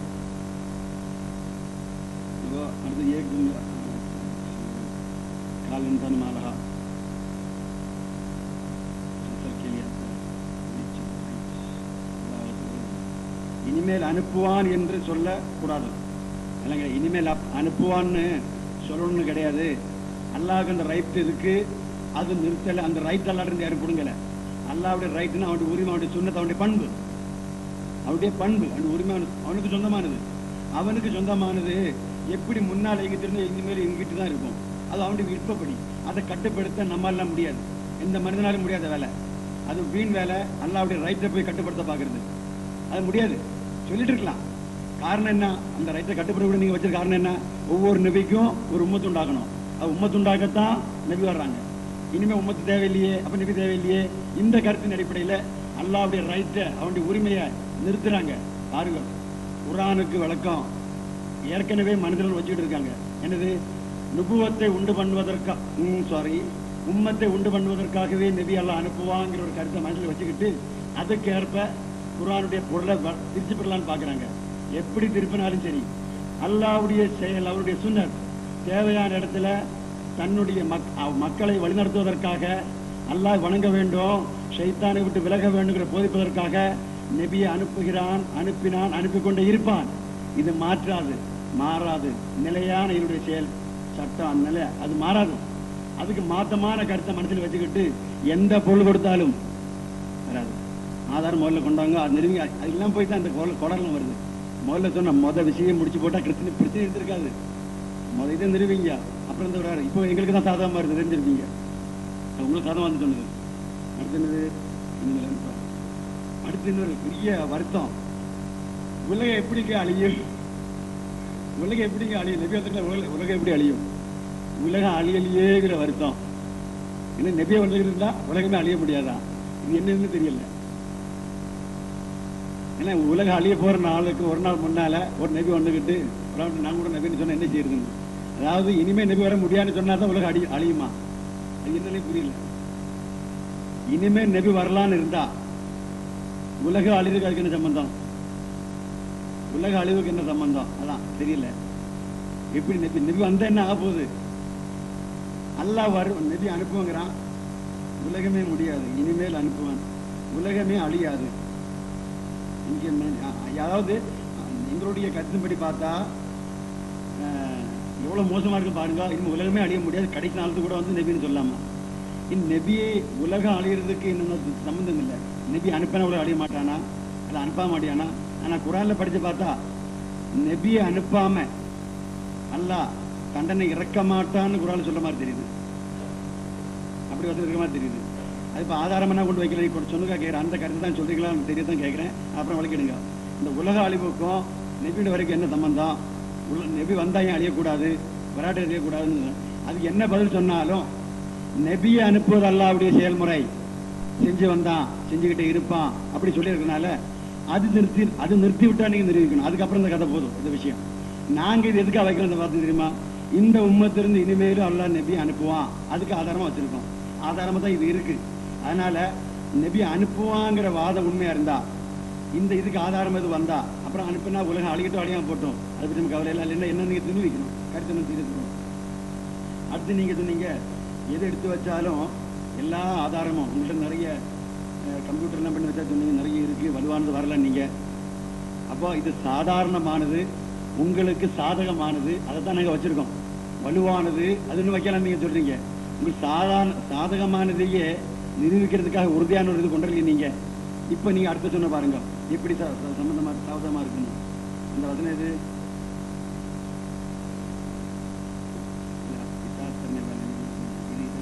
இப்போ அடுத்து ஏக்கும் காலன் தன் மாலகா அசல் கேலியா இனிமேல் அனுப்புவான் என்று சொல்லக்கூடாது இல்லைங்க இனிமேல் அப்- அனுப்புவான்னு சொல்லணும்னு கிடையாது அல்லாஹ்க்கு அந்த ரைட் இருக்கு அது நிறுத்தல அந்த ரைட் அல்லாஹ் இருந்து யாரும் கொடுங்கல அல்லாவுடைய ரைட்னு அவனுடைய உரிமை அவனுடைய சுண்ணத்தை அவனுடைய பண்பு அவனுடைய பண்பு அவனுடைய உரிமை அவனுக்கு- அவனுக்கு சொந்தமானது அவனுக்கு சொந்தமானது எப்படி முன்னால் எங்கிட்டு இருந்து இனிமேல் எங்கிட்டு தான் இருக்கும் அது அவனுடைய விருப்பப்படி அதை கட்டுப்படுத்த நம்மளால முடியாது எந்த மனிதனாலும் முடியாத வேலை அது வீண் வேலை அல்லாவுடைய ரைட்டை போய் கட்டுப்படுத்த பார்க்கறது அது முடியாது சொல்லிட்டு இருக்கலாம் காரணம் என்ன அந்த ரைட்டை கட்டுப்படுத்த நீங்க வச்சிருக்க காரணம் என்ன ஒவ்வொரு நபிக்கும் ஒரு உம்மத்து உண்டாக்கணும் அது உம்மத்து உண்டாக்கத்தான் நபி வர்றாங்க இனிமே உம்மத்து தேவையில்லையே அப்ப நபி தேவையில்லையே இந்த கருத்தின் அடிப்படையில அல்லாவுடைய ரைட்டை அவனுடைய உரிமையை நிறுத்துறாங்க பாருங்க குர்ஆனுக்கு விளக்கம் ஏற்கனவே மனிதர்கள் வச்சுக்கிட்டு இருக்காங்க என்னது நுபுவத்தை உண்டு பண்ணுவதற்கா சாரி உம்மத்தை உண்டு பண்ணுவதற்காகவே நபி அல்லாஹ் அனுப்புவாங்கிற ஒரு கருத்தை மனசுல வச்சுக்கிட்டு அதுக்கு ஏற்ப குர்ஆனுடைய பொருளை வ- திருச்சி பெறலான்னு பாக்குறாங்க எப்படி திருப்பினாலும் சரி அல்லாஹ்வுடைய செயல் அவருடைய சுன்னர் தேவையான இடத்துல தன்னுடைய மக்- அவ் மக்களை வழிநடத்துவதற்காக அல்லாஹ் வணங்க வேண்டும் ஷைத்தானை விட்டு விலக வேண்டுங்கிற போதிப்பதற்காக நபியை அனுப்புகிறான் அனுப்பினான் அனுப்பி கொண்டே இருப்பான் இது மாற்றாது மாறாது நிலையான என்னுடைய செயல் சட்டம் நிலை அது மாறாது அதுக்கு மாத்தமான கருத்தை மனசில் வச்சுக்கிட்டு எந்த பொருள் கொடுத்தாலும் வராது ஆதாரம் முதல்ல கொண்டாங்க அது நிறுவி அதெல்லாம் போய் தான் அந்த குரல் குடலாம் வருது முதல்ல சொன்ன மொத விஷயம் முடிச்சு போட்டா பிரச்சனை பிரச்சனை இருந்திருக்காது முத இதை நிறுவிங்க அப்புறம் இந்த வராரு இப்போ எங்களுக்கு தான் சாதகமா இருக்கு தெரிஞ்சிருப்பீங்க உங்களுக்கு சாதகம் வந்து சொன்னது அடுத்து என்னது இனிமேல் அனுப்ப. அடுத்து இன்னொரு பெரிய வருத்தம் உலகம் எப்படிங்க அழியும் உலகம் எப்படிங்க அழியும் நெபியா உலக உலகம் எப்படி அழியும் உலகம் அழியலையேங்கிற வருத்தம் ஏன்னா நெபியா வந்து இருந்தா உலகமே அழிய முடியாதா இது என்னன்னு தெரியல ஏன்னா உலகம் அழிய போற நாளுக்கு ஒரு நாள் முன்னால ஒரு நபி வந்துகிட்டு அதாவது நான் கூட நபின்னு சொன்னா என்ன செய்யறதுன்னு அதாவது இனிமே நபி வர முடியாதுன்னு சொன்னா தான் உலகம் அழி அழியுமா அது என்னன்னே புரியல இனிமே நபி வரலான்னு இருந்தா உலக அழிவுக்கு அதுக்கு என்ன சம்பந்தம் உலக அழிவுக்கு என்ன சம்பந்தம் அதான் தெரியல எப்படி நபி நபி வந்தா என்ன ஆக போகுது அல்லாஹ் வரும் நபி அனுப்புவாங்கிறான் உலகமே முடியாது இனிமேல் அனுப்புவான் உலகமே அழியாது இங்க என்ன- அதாவது எங்களுடைய கருத்தின்படி பார்த்தா அஹ், எவ்வளவு மோசமா இருக்கு பாருங்க இனிமே உலகமே அழிய முடியாது கடைசி நாளுக்கு கூட வந்து நபின்னு சொல்லாமா இந்த நபியை உலகம் அழியறதுக்கு இன்னும் சம்மந்தம் இல்லை நபி அனுப்பின உலகம் அழிய மாட்டானா அல்ல அனுப்பாம மாட்டியானா ஆனா குரான்ல படிச்சு பார்த்தா நபியை அனுப்பாம அல்லாஹ் தண்டனை இறக்க மாட்டான்னு குரான் சொல்ற மாதிரி தெரியுது அப்படி வந்து இருக்க மாதிரி தெரியுது அது இப்போ ஆதாரம் என்ன கொண்டு வைக்கல இப்போ சொன்னுக்கா கேட்குறேன் அந்த கருத்து தான் சொல்றீங்களா எனக்கு தெரிய தான் கேட்குறேன் அப்புறம் வலிக்கிடுங்க இந்த உலக அழிவுக்கும் நெபியோட வரைக்கும் என்ன சம்பந்தம் உல நெபி வந்தா ஏன் அழியக்கூடாது விராட்டு அழியக்கூடாதுன்னு அதுக்கு என்ன பதில் சொன்னாலும் நெபியை அனுப்புவது அல்லாவுடைய செயல்முறை செஞ்சு வந்தான் செஞ்சுக்கிட்டே இருப்பான் அப்படி சொல்லியிருக்கனால அது நிறுத்தி அது நிறுத்தி விட்டா நீங்க நிரூபிக்கணும் அதுக்கப்புறம் இந்த கதை போதும் இந்த விஷயம் நாங்க இது எதுக்காக வைக்கிறோம் இந்த வார்த்தை தெரியுமா இந்த உம்மத்திலிருந்து இனிமேலும் அல்லாஹ் நபி அனுப்புவான் அதுக்கு ஆதாரமா வச்சிருக்கோம் ஆதாரமா தான் இது இருக்கு அதனால நபி அனுப்புவாங்கிற வாதம் உண்மையா இருந்தா இந்த இதுக்கு ஆதாரம் எது வந்தா அப்புறம் அனுப்புனா உலகம் அழிக்கட்டும் அழியாம போட்டோம் அதை பற்றி நம்ம கவலை இல்லை இல்லைன்னா என்ன நீங்க தெரிவிக்கணும் கருத்து என்ன தெரிவிக்கணும் அடுத்து நீங்க சொன்னீங்க எது எடுத்து வச்சாலும் எல்லா ஆதாரமும் உங்கள்ட்ட நிறைய கம்ப்யூட்டர் எல்லாம் பண்ணி வச்சா சொன்னீங்க நிறைய இருக்கு வலுவானது வரல நீங்க அப்போ இது சாதாரணமானது உங்களுக்கு சாதகமானது அதை தான் நாங்க வச்சிருக்கோம் வலுவானது அதுன்னு வைக்கலாம் நீங்க சொல்றீங்க உங்களுக்கு சாதாரண சாதகமானதையே நிரூபிக்கிறதுக்காக உறுதியான ஒரு இது கொண்டிருக்கீங்க நீங்க இப்போ நீங்க அடுத்து சொன்ன பாருங்க எப்படி ச- ச- சம்பந்தமா சாதகமா இருக்குன்னு அந்த வசனம் எது இல்ல, பிதா தன்னை வல்லமை. இது இது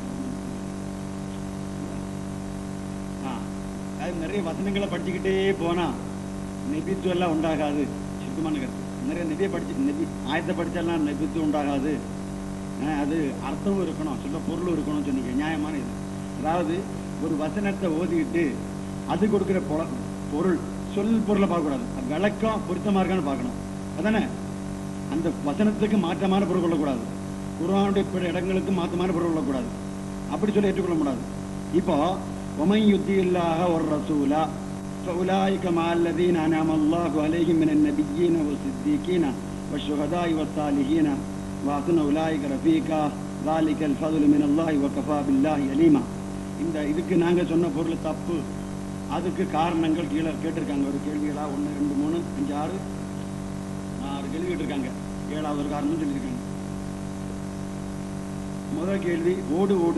ஆ, அது நிறைய வசனங்களை படிச்சுக்கிட்டே போனா நெபித்துவம் எல்லாம் உண்டாகாது சுத்தமான கருத்து நிறைய நெபியை படிச்சு நெபி ஆயத்தை படிச்சாலாம் நெபித்துவம் உண்டாகாது ஆ, அது அர்த்தமும் இருக்கணும் சொல்ல பொருளும் இருக்கணும்னு சொன்னீங்க நியாயமான இது அதாவது ஒரு வசனத்தை ஓதிக்கிட்டு அது கொடுக்கிற பொல- பொருள் சொல் பொருளை பார்க்கக்கூடாது அது விளக்கம் பொருத்தமா இருக்கான்னு பார்க்கணும் அதானே அந்த வசனத்துக்கு மாற்றமான பொருள் கொள்ளக்கூடாது குர்ஆனுடைய பிற இடங்களுக்கு மாற்றமான பொருள் கொள்ளக்கூடாது அப்படி சொல்லி ஏற்றுக்கொள்ள முடியாது இப்போ ஒமை யுத்தி இல்லாக ஒரு ரசூலா فأولئك مع الذين أنعم الله عليهم من النبيين والصديقين والشهداء والصالحين وحسن أولئك رفيقا ذلك الفضل من الله وكفى بالله عليما இந்த இதுக்கு நாங்க சொன்ன பொருள் தப்பு அதுக்கு காரணங்கள் கீழே கேட்டிருக்காங்க ஒரு கேள்விகளா ஒன்று ரெண்டு மூணு அஞ்சு ஆறு ஆறு கேள்வி கேட்டிருக்காங்க ஏழாவது ஒரு காரணம் சொல்லியிருக்காங்க முதல் கேள்வி ஓடு ஓடு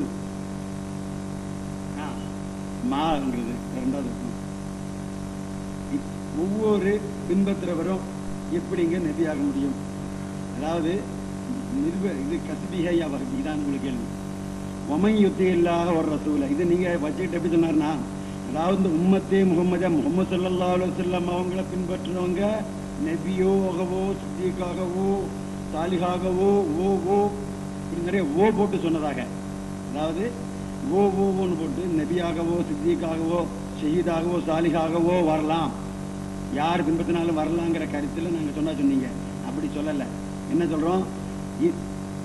ஆ, மாங்கிறது ரெண்டாவது இருக்கும். இப்- ஒவ்வொரு பின்பற்றுறவரும் எப்படிங்க நெபியாக முடியும் அதாவது நிர்வ இது கஸ்பிஹையா வருது இதான் உங்களுக்கு கேள்வி ஒமை யுத்தி இல்லாத ஒரு ரசூல இது நீங்க வச்சுக்கிட்டு எப்படி சொன்னார்னா அதாவது இந்த உம்மத்தே முகமது முகமது சல்லா அலுவலம் அவங்கள பின்பற்றுறவங்க நெபியோகவோ சித்திகாகவோ சாலிகாகவோ ஓ ஓ இப்படி நிறைய ஓ போட்டு சொன்னதாக அதாவது ஓ ஓன்னு போட்டு நபியாகவோ சித்திகாகவோ ஷஹீதாகவோ சாலிகாகவோ வரலாம் யார் பின்பற்றினாலும் வரலாங்கிற கருத்துல நாங்க சொன்னா சொன்னீங்க அப்படி சொல்லல என்ன சொல்றோம் இ-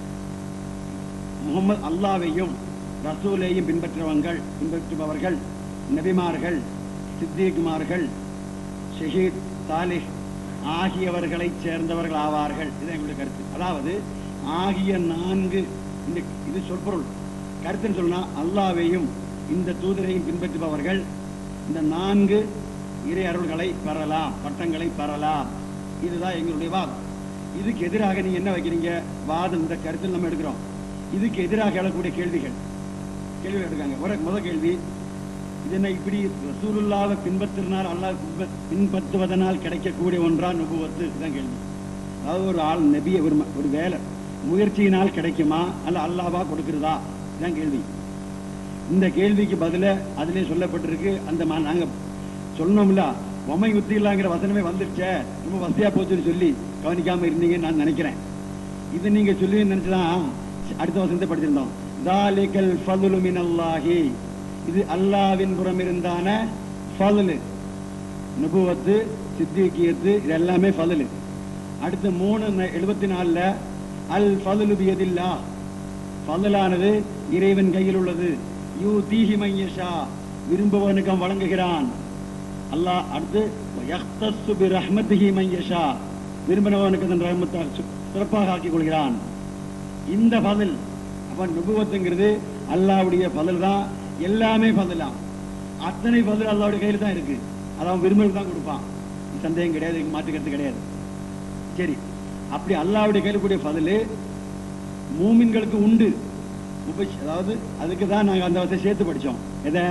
முகமது அல்லாவையும் ரசூலையும் பின்பற்றுவங்கள் பின்பற்றுபவர்கள் நபிமார்கள் சித்திகுமார்கள் ஷஹீத் சாலிஹ் ஆகியவர்களைச் சேர்ந்தவர்கள் ஆவார்கள் இது எங்களுடைய கருத்து அதாவது ஆகிய நான்கு இந்த இது சொற்பொருள் கருத்துன்னு சொன்னா அல்லாவையும் இந்த தூதரையும் பின்பற்றுபவர்கள் இந்த நான்கு இறை அருள்களை பெறலாம் பட்டங்களை பெறலாம் இதுதான் எங்களுடைய வாதம் இதுக்கு எதிராக நீங்க என்ன வைக்கிறீங்க வாதம் இந்த கருத்தில் நம்ம எடுக்கிறோம் இதுக்கு எதிராக எழக்கூடிய கேள்விகள் கேள்வி எடுக்காங்க ஒரு முதல் கேள்வி இது என்ன இப்படி ரசூலுல்லாவை பின்பற்றினால் அல்லாஹ் பின்ப- பின்பற்றுவதனால் கிடைக்கக்கூடிய ஒன்றா நுபுவத்து இதுதான் கேள்வி அதாவது ஒரு ஆள் நபிய ஒரு ம- ஒரு வேலை முயற்சியினால் கிடைக்குமா அல்ல அல்லாவா கொடுக்கிறதா இதுதான் கேள்வி இந்த கேள்விக்கு பதில அதிலே சொல்லப்பட்டிருக்கு அந்த மா- நாங்க சொன்னோம்ல பொம்மை உத்திலாங்கிற வசனமே வந்துருச்சே ரொம்ப வசதியா போச்சுன்னு சொல்லி கவனிக்காம இருந்தீங்கன்னு நான் நினைக்கிறேன் இது நீங்க சொல்லி நினைச்சுதான் அடுத்த வசனத்தை படிச்சிருந்தோம் தாலிகல் ஃபதுலு மினல்லாஹி இது அல்லாவின் புறம் இருந்தான ஃபதுலு நுபுவத்து சித்திகியத்து இது எல்லாமே ஃபதுலு அடுத்து மூணு ந- எழுபத்தி நாலுல அல் ஃபதுலு பியதில்லா ஃபதுலானது இறைவன் கையில் உள்ளது யூ தீஹி மையஷா விரும்புவனுக்கு அவன் வழங்குகிறான் அல்லாஹ் அடுத்து யஹ்தஸ்ஸு பி ரஹ்மத்திஹி மையஷா விரும்பினவனுக்கு தன் ரஹ்மத்தை சு- சிறப்பாக ஆக்கிக் கொள்கிறான் இந்த பதில் அவன் நுபுவத்துங்கிறது அல்லாவுடைய பதில் தான் எல்லாமே பதிலாம் அத்தனை பதில் அல்லாவுடைய கையில் தான் இருக்கு அது அவன் விரும்புறது தான் கொடுப்பான் சந்தேகம் கிடையாது இதுக்கு மாற்றுக்கிறது கிடையாது சரி அப்படி அல்லாவுடைய கையில் கூடிய பதில் மூமின்களுக்கு உண்டு முபஷ் அதாவது அதுக்கு தான் நாங்கள் அந்த வசதி சேர்த்து படித்தோம் எதை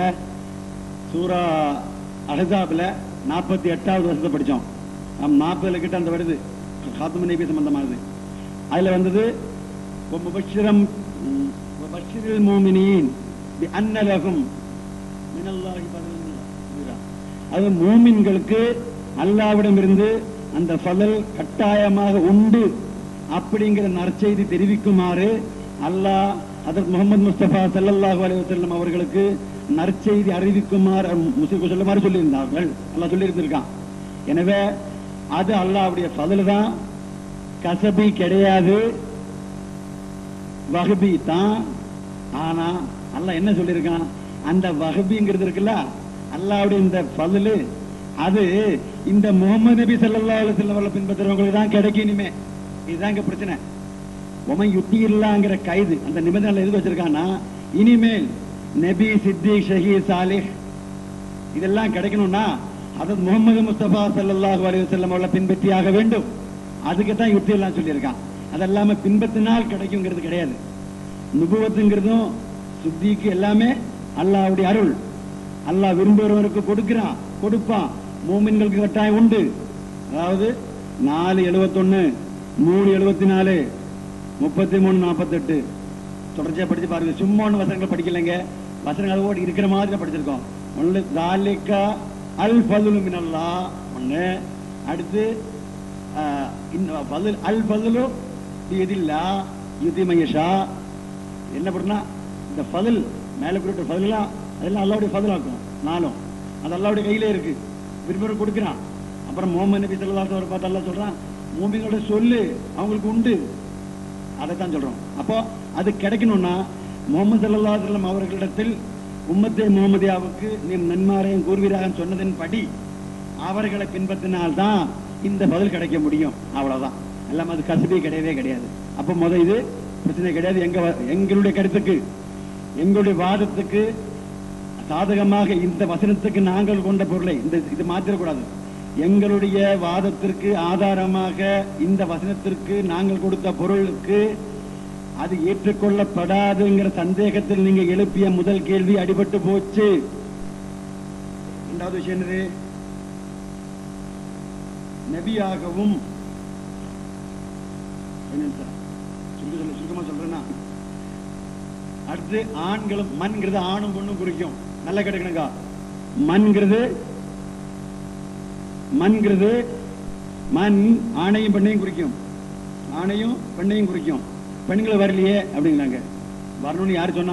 சூரா அஹசாப்ல நாற்பத்தி எட்டாவது வருஷத்தை படித்தோம் நம் நாற்பதுல கிட்ட அந்த வருது காத்தும நபி சம்பந்தமானது அதுல வந்தது முபஷிரம் முபஷிரில் மூமினின் பி அன்னலகும் மினல்லாஹி ஃபதலுன் கபீரா. அது மூமின்களுக்கு அல்லாவிடமிருந்து அந்த ஃபதல் கட்டாயமாக உண்டு அப்படிங்கிற நற்செய்தி தெரிவிக்குமாறு அல்லாஹ் அதற்கு முகமது முஸ்தபா ஸல்லல்லாஹு அலைஹி வஸல்லம் அவர்களுக்கு நற்செய்தி அறிவிக்குமாறு முஸ்லிம் சொல்லுமாறு சொல்லியிருந்தார்கள் அல்லாஹ் சொல்லியிருந்திருக்கான் எனவே அது அல்லாஹ்வுடைய ஃபதல் தான் கசபி கிடையாது வஹபி தான் ஆனா அல்லாஹ் என்ன சொல்லியிருக்கான் அந்த வஹபிங்கிறது இருக்குல்ல அல்லாவுடைய இந்த ஃபதுலு அது இந்த முகமது நபி ஸல்லல்லாஹு அலைஹி வஸல்லம் அவர்களை பின்பற்றுறவங்களுக்கு தான் கிடைக்கும் இனிமே இதுதான் இங்க பிரச்சனை உமை யுத்தி இல்லாங்கிற கைது அந்த நிபந்தனை எதுக்கு வச்சிருக்கான்னா இனிமேல் நபி சித்திக் ஷஹீத் சாலிஹ் இதெல்லாம் கிடைக்கணும்னா அதற்கு முகமது முஸ்தபா ஸல்லல்லாஹு அலைஹி வஸல்லம் அவர்களை பின்பற்றியாக வேண்டும் அதுக்கு தான் யுத்தி எல்லாம் சொல்லியிருக்கான் அதெல்லாம பின்பற்றினால் கிடைக்குங்கிறது கிடையாது நுபுவத்துங்கிறதும் சுத்திக்கு எல்லாமே அல்லாஹ்வுடைய அருள் அல்லாஹ் விரும்புகிறவருக்கு கொடுக்கிறான் கொடுப்பான் மூமின்களுக்கு கட்டாயம் உண்டு அதாவது நாலு எழுபத்தொன்னு மூணு எழுபத்தி நாலு முப்பத்தி மூணு நாற்பத்தெட்டு தொடர்ச்சியா படிச்சு பாருங்க சும்மா ஒண்ணு வசனங்கள் படிக்கலைங்க வசனங்கள் ஓடி இருக்கிற மாதிரி தான் படிச்சிருக்கோம் ஒண்ணு தாலிக்கா அல் ஃபதுலு மினல்லா ஒண்ணு அடுத்து ஆஹ், இந்த ஃபதுல் அல் ஃபதுலு எதில்லா யுதி மையஷா என்ன பண்ணா இந்த ஃபதுல் மேல குறிப்பிட்ட ஃபதுலாம் அதெல்லாம் அல்லாவுடைய ஃபதுலாக்கும் நானும் அது அல்லாவுடைய கையிலே இருக்கு விரும்புகிற கொடுக்கிறான் அப்புறம் முகமது நபி ஸல்லல்லாஹு அலைஹி வஸல்லம் பார்த்து அல்லாஹ் சொல்றான் மூமிங்களோட சொல்லு அவங்களுக்கு உண்டு அதைத்தான் சொல்றோம் அப்போ அது கிடைக்கணும்னா முகமது ஸல்லல்லாஹு அலைஹி வஸல்லம் அவர்களிடத்தில் உம்மத்தே முகமதியாவுக்கு நீ நன்மாரையும் கூறுவீராக சொன்னதன் படி அவர்களை பின்பற்றினால்தான் இந்த பதில் கிடைக்க முடியும் அவ்வளவுதான் எல்லாம் அது கசபே கிடையவே கிடையாது அப்ப முத இது பிரச்சனை கிடையாது எங்க வ- எங்களுடைய கருத்துக்கு எங்களுடைய வாதத்துக்கு சாதகமாக இந்த வசனத்துக்கு நாங்கள் கொண்ட பொருளை இந்த இது மாத்திரக்கூடாது எங்களுடைய வாதத்திற்கு ஆதாரமாக இந்த வசனத்திற்கு நாங்கள் கொடுத்த பொருளுக்கு அது ஏற்றுக்கொள்ளப்படாதுங்கிற சந்தேகத்தில் நீங்க எழுப்பிய முதல் கேள்வி அடிபட்டு போச்சு இரண்டாவது விஷயம் என்னது நபியாகவும் ஒரு நிமிஷம். சுருக்க சொல்ல சுருக்கமா சொல்றேன்னா அடுத்து ஆண்களும் மண்கிறது ஆணும் பொண்ணும் குறிக்கும் நல்லா கேட்டுக்கணுங்க மண்கிறது மண்கிறது மண் ஆணையும் பெண்ணையும் குறிக்கும் ஆணையும் பெண்ணையும் குறிக்கும் பெண்களை வரலையே அப்படிங்கிறாங்க வரணும்னு யாரு சொன்னா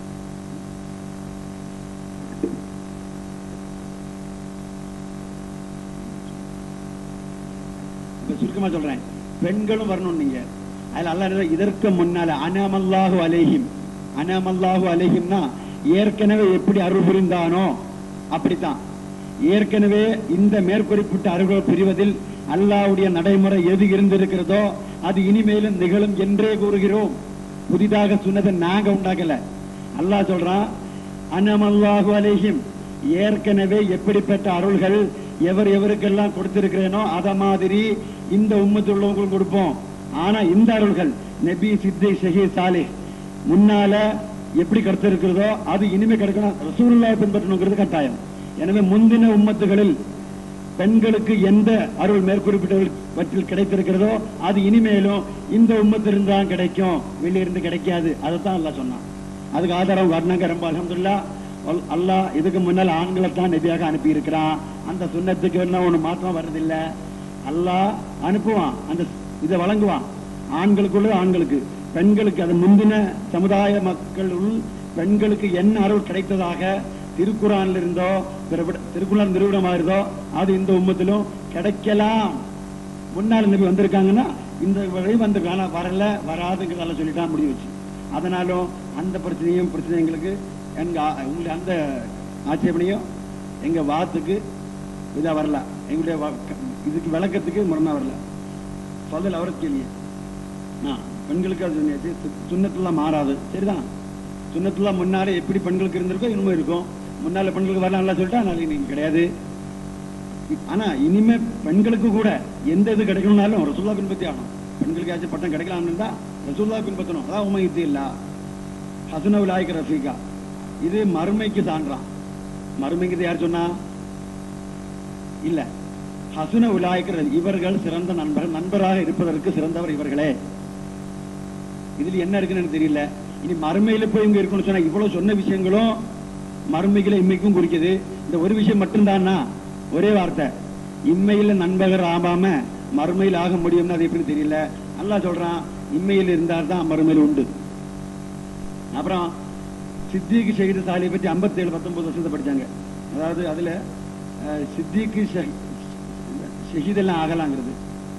இப்ப சுருக்கமா சொல்றேன் பெண்களும் வரணும் நீங்க அதுல அல்லாஹ் என்ன இதற்கு முன்னால அனமல்லாஹு அலைஹிம் அனமல்லாஹு அலைஹிம்னா ஏற்கனவே எப்படி அருள் புரிந்தானோ அப்படித்தான் ஏற்கனவே இந்த மேற்குறிப்பிட்ட அருள் புரிவதில் அல்லாஹ்வுடைய நடைமுறை எது இருந்திருக்கிறதோ அது இனிமேலும் நிகழும் என்றே கூறுகிறோம் புதிதாக சொன்னதை நாங்க உண்டாக்கல அல்லாஹ் சொல்றான் அனமல்லாஹு அலைஹிம் ஏற்கனவே எப்படிப்பட்ட அருள்கள் எவர் எவருக்கெல்லாம் கொடுத்திருக்கிறேனோ அத மாதிரி இந்த உம்மத்தில் உள்ளவங்களுக்கும் கொடுப்போம் ஆனா இந்த அருள்கள் நபி சித்தி ஷஹி சாலி முன்னால எப்படி கிடைத்திருக்கிறதோ அது இனிமே கிடைக்கணும் ரசூலுல்லாஹ் பின்பற்றணுங்கிறது கட்டாயம் எனவே முந்தின உம்மத்துகளில் பெண்களுக்கு எந்த அருள் மேற்குறிப்பிட்டவற்றில் கிடைத்திருக்கிறதோ அது இனிமேலும் இந்த உம்மத்திலிருந்து தான் கிடைக்கும் வெளியிருந்து கிடைக்காது அதைத்தான் அல்லாஹ் சொன்னான் அதுக்கு ஆதாரம் காட்டினாங்க ரொம்ப அலமதுல்லா அல்லாஹ் இதுக்கு முன்னால் ஆண்களை தான் நபியாக அனுப்பி இருக்கிறான் அந்த சுண்ணத்துக்கு என்ன ஒண்ணு மாற்றம் வர்றதில்ல அல்லாஹ் அனுப்புவான் அந்த இதை வழங்குவான் ஆண்களுக்குள்ள ஆண்களுக்கு பெண்களுக்கு அது முந்தின சமுதாய மக்களுள் பெண்களுக்கு என்ன அருள் கிடைத்ததாக திருக்குறான்ல இருந்தோ பிறவிட- திருக்குறான் நிறுவனமா இருந்தோ அது இந்த உம்மத்திலும் கிடைக்கலாம் முன்னாள் நபி வந்திருக்காங்கன்னா இந்த வழி வந்திருக்காங்க ஆனா வரல வராதுங்கிறதால சொல்லிட்டான் முடிவு வச்சு அதனாலும் அந்த பிரச்சனையும் பிரச்சனை எங்களுக்கு எங்க ஆ- உங்களுடைய அந்த ஆட்சேபனையும் எங்க வாத்துக்கு இதா வரல எங்களுடைய வா- இதுக்கு விளக்கத்துக்கு முரணா வரல பதில் அவருக்கு கேள்வி ஆ, பெண்களுக்கு அது சொன்னியாச்சு சு- சுண்ணத்துலாம் மாறாது சரிதான் சுண்ணத்துலாம் முன்னாலே எப்படி பெண்களுக்கு இருந்திருக்கோ இனிமே இருக்கும் முன்னால பெண்களுக்கு வரலாம் நல்லா சொல்லிட்டா நாளைக்கு நீங்க கிடையாது ஆனா இனிமே பெண்களுக்கு கூட எந்த இது கிடைக்கணும்னாலும் ரசூல்லா பின்பற்றி ஆகணும் பெண்களுக்கு ஏதாச்சும் பட்டம் கிடைக்கலாம்னு இருந்தா ரசூல்லா பின்பற்றணும் அதான் உமையத்து இல்ல ஹசுன விலாய்க்கு ரஃபீகா இது மறுமைக்கு சான்றான் மறுமைக்கு இது யார் சொன்னா இல்ல ஹசுன விலாய்க்கு இவர்கள் சிறந்த நண்பர்கள் நண்பராக இருப்பதற்கு சிறந்தவர் இவர்களே இதுல என்ன இருக்குன்னு எனக்கு தெரியல இனி மறுமையில போய் இங்க இருக்கணும்னு சொன்னா இவ்வளவு சொன்ன விஷயங்களும் மறுமைகளை இம்மைக்கும் குறிக்குது இந்த ஒரு விஷயம் மட்டும்தான்னா ஒரே வார்த்தை இம்மையில நண்பகர் ஆகாம மறுமையில் ஆக முடியும்னு அது எப்படின்னு தெரியல அல்லாஹ் சொல்றான் இம்மையில் இருந்தால் தான் மறுமையில் உண்டு அப்புறம் சித்திக்கு ஷஹீது சாலியை பற்றி 57 ஏழு பத்தொன்பது வருஷத்தை படிச்சாங்க அதாவது அதுல அஹ், சித்திக்கு ஷஹீ- ஷஹீதெல்லாம் ஆகலாங்கிறது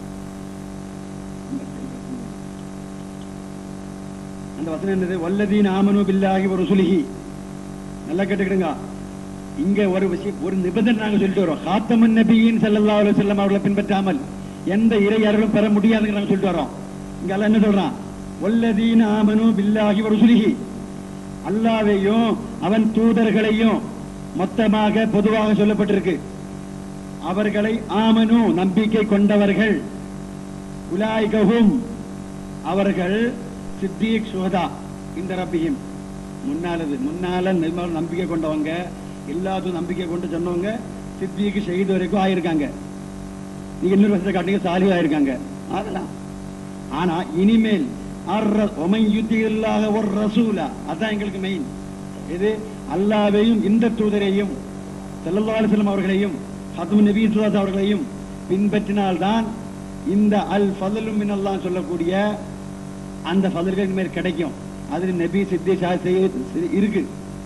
அந்த வசனம் என்னது வல்லதீன் ஆமனு பில்லாகி ஒரு சுலிகி நல்லா கேட்டுக்கிடுங்க இங்க ஒரு விஷயம் ஒரு நிபந்தனை நாங்க சொல்லிட்டு வரோம் காத்தமன் நபியின் ஸல்லல்லாஹு அலைஹி வஸல்லம் அவர்களை பின்பற்றாமல் எந்த இறை அருளும் பெற முடியாதுன்னு நாங்க சொல்லிட்டு வரோம் இங்க அல்லாஹ் என்ன சொல்றான் வல்லதீன் ஆமனு பில்லாகி ஒரு சுலிகி அல்லாவையும் அவன் தூதர்களையும் மொத்தமாக பொதுவாக சொல்லப்பட்டிருக்கு அவர்களை ஆமனு நம்பிக்கை கொண்டவர்கள் உலாய்கவும் அவர்கள் சித்தீக் சுகதா இந்த ரப்பியும் முன்னாலது முன்னால நிர்மல நம்பிக்கை கொண்டவங்க எல்லாத்துக்கும் நம்பிக்கை கொண்டு சொன்னவங்க சித்திக்கு ஷஹீது வரைக்கும் ஆயிருக்காங்க நீங்க இன்னொரு வருஷத்தை காட்டுங்க சாலி ஆயிருக்காங்க அதெல்லாம் ஆனா இனிமேல் ஒரு ரசூலா அதான் எங்களுக்கு மெயின் இது அல்லாவையும் இந்த தூதரையும் ஸல்லல்லாஹு அலைஹி வஸல்லம் அவர்களையும் ஹத்மு நபி சுல்லாஸ் அவர்களையும் பின்பற்றினால்தான் இந்த அல் ஃபதலும் மினல்லாம் சொல்லக்கூடிய அந்த ஃபதல்கள் இனிமேல் கிடைக்கும் அதில் நபி சித்தி சாஸ்திரி இருக்கு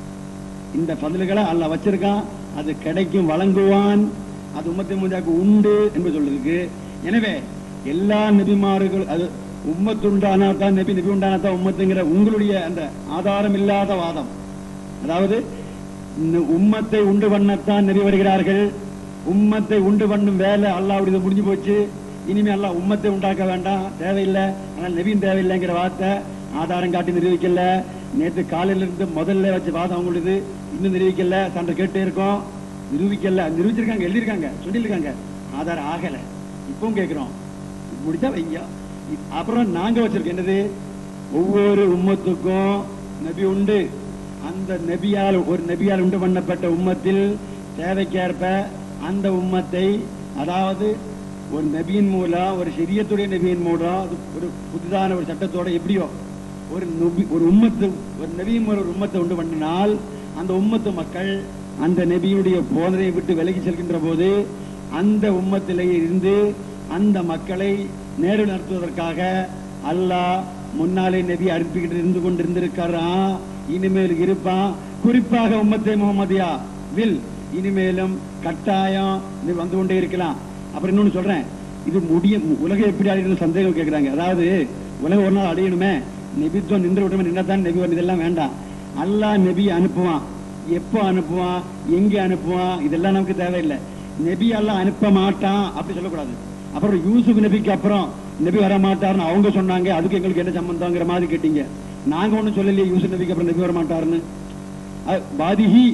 இந்த ஃபதல்களை அல்லாஹ் வச்சிருக்கான் அது கிடைக்கும் வழங்குவான் அது உம்மத்தை முந்தாக்கு உண்டு என்று சொல்லிருக்கு எனவே எல்லா நபிமார்கள் அது உம்மத்து உண்டானா தான் நபி நபி உண்டானா தான் உம்மத்துங்கிற உங்களுடைய அந்த ஆதாரம் இல்லாத வாதம் அதாவது இந்த உம்மத்தை உண்டு பண்ணத்தான் நபி வருகிறார்கள் உம்மத்தை உண்டு பண்ணும் வேலை அல்லாவுடைய முடிஞ்சு போச்சு இனிமே அல்லாஹ் உம்மத்தை உண்டாக்க வேண்டாம் தேவையில்லை ஆனால் நபியும் தேவையில்லைங்கிற வார்த்தை ஆதாரம் காட்டி நிரூபிக்கல நேற்று காலையில இருந்து முதல்ல வச்ச வாதம் அவங்களுது இன்னும் நிரூபிக்கல சண்டை கேட்டே இருக்கோம் நிரூபிக்கல நிரூபிச்சிருக்காங்க எழுதியிருக்காங்க சொல்லியிருக்காங்க ஆதாரம் ஆகல இப்பவும் கேட்கிறோம் முடிச்சா வைங்க அப்புறம் நாங்க வச்சிருக்கோம் என்னது ஒவ்வொரு உம்மத்துக்கும் நபி உண்டு அந்த நபியால் ஒரு நபியால் உண்டு பண்ணப்பட்ட உம்மத்தில் தேவைக்கேற்ப அந்த உம்மத்தை அதாவது ஒரு நபியின் மூலம் ஒரு ஷரியத்துடைய நபியின் மூலம் அது ஒரு புதிதான ஒரு சட்டத்தோட எப்படியோ ஒரு நபி ஒரு உம்மத்து ஒரு நபியின் மூலம் ஒரு உம்மத்தை உண்டு பண்ணினால் அந்த உம்மத்து மக்கள் அந்த நபியுடைய போதனையை விட்டு விலகி செல்கின்ற போது அந்த உம்மத்திலே இருந்து அந்த மக்களை நேரு நடத்துவதற்காக அல்லாஹ் முன்னாலே நபி அனுப்பிக்கிட்டு இருந்து கொண்டிருந்திருக்கிறான் இனிமேல் இருப்பான் குறிப்பாக உம்மத்தை முகமதியா வில் இனிமேலும் கட்டாயம் இது வந்து கொண்டே இருக்கலாம் அப்புறம் இன்னொன்னு சொல்றேன் இது முடிய உலகம் எப்படி அடையணும் சந்தேகம் கேட்கிறாங்க அதாவது உலகம் ஒரு நாள் அடையணுமே நெபித்துவம் நின்று விட்டோமே நின்றதான் நெபி வரும் இதெல்லாம் வேண்டாம் அல்லாஹ் நபி அனுப்புவான் எப்போ அனுப்புவான் எங்க அனுப்புவான் இதெல்லாம் நமக்கு தேவையில்லை நபி அல்லாஹ் அனுப்ப மாட்டான் அப்படி சொல்லக்கூடாது அப்புறம் யூசுப் நபிக்கு அப்புறம் நபி வர மாட்டாருன்னு அவங்க சொன்னாங்க அதுக்கு எங்களுக்கு என்ன சம்பந்தங்கிற மாதிரி கேட்டீங்க நாங்க ஒண்ணும் சொல்லலையே யூசுப் நபிக்கு அப்புறம் நபி வர மாட்டாருன்னு அஹ், பாதிஹி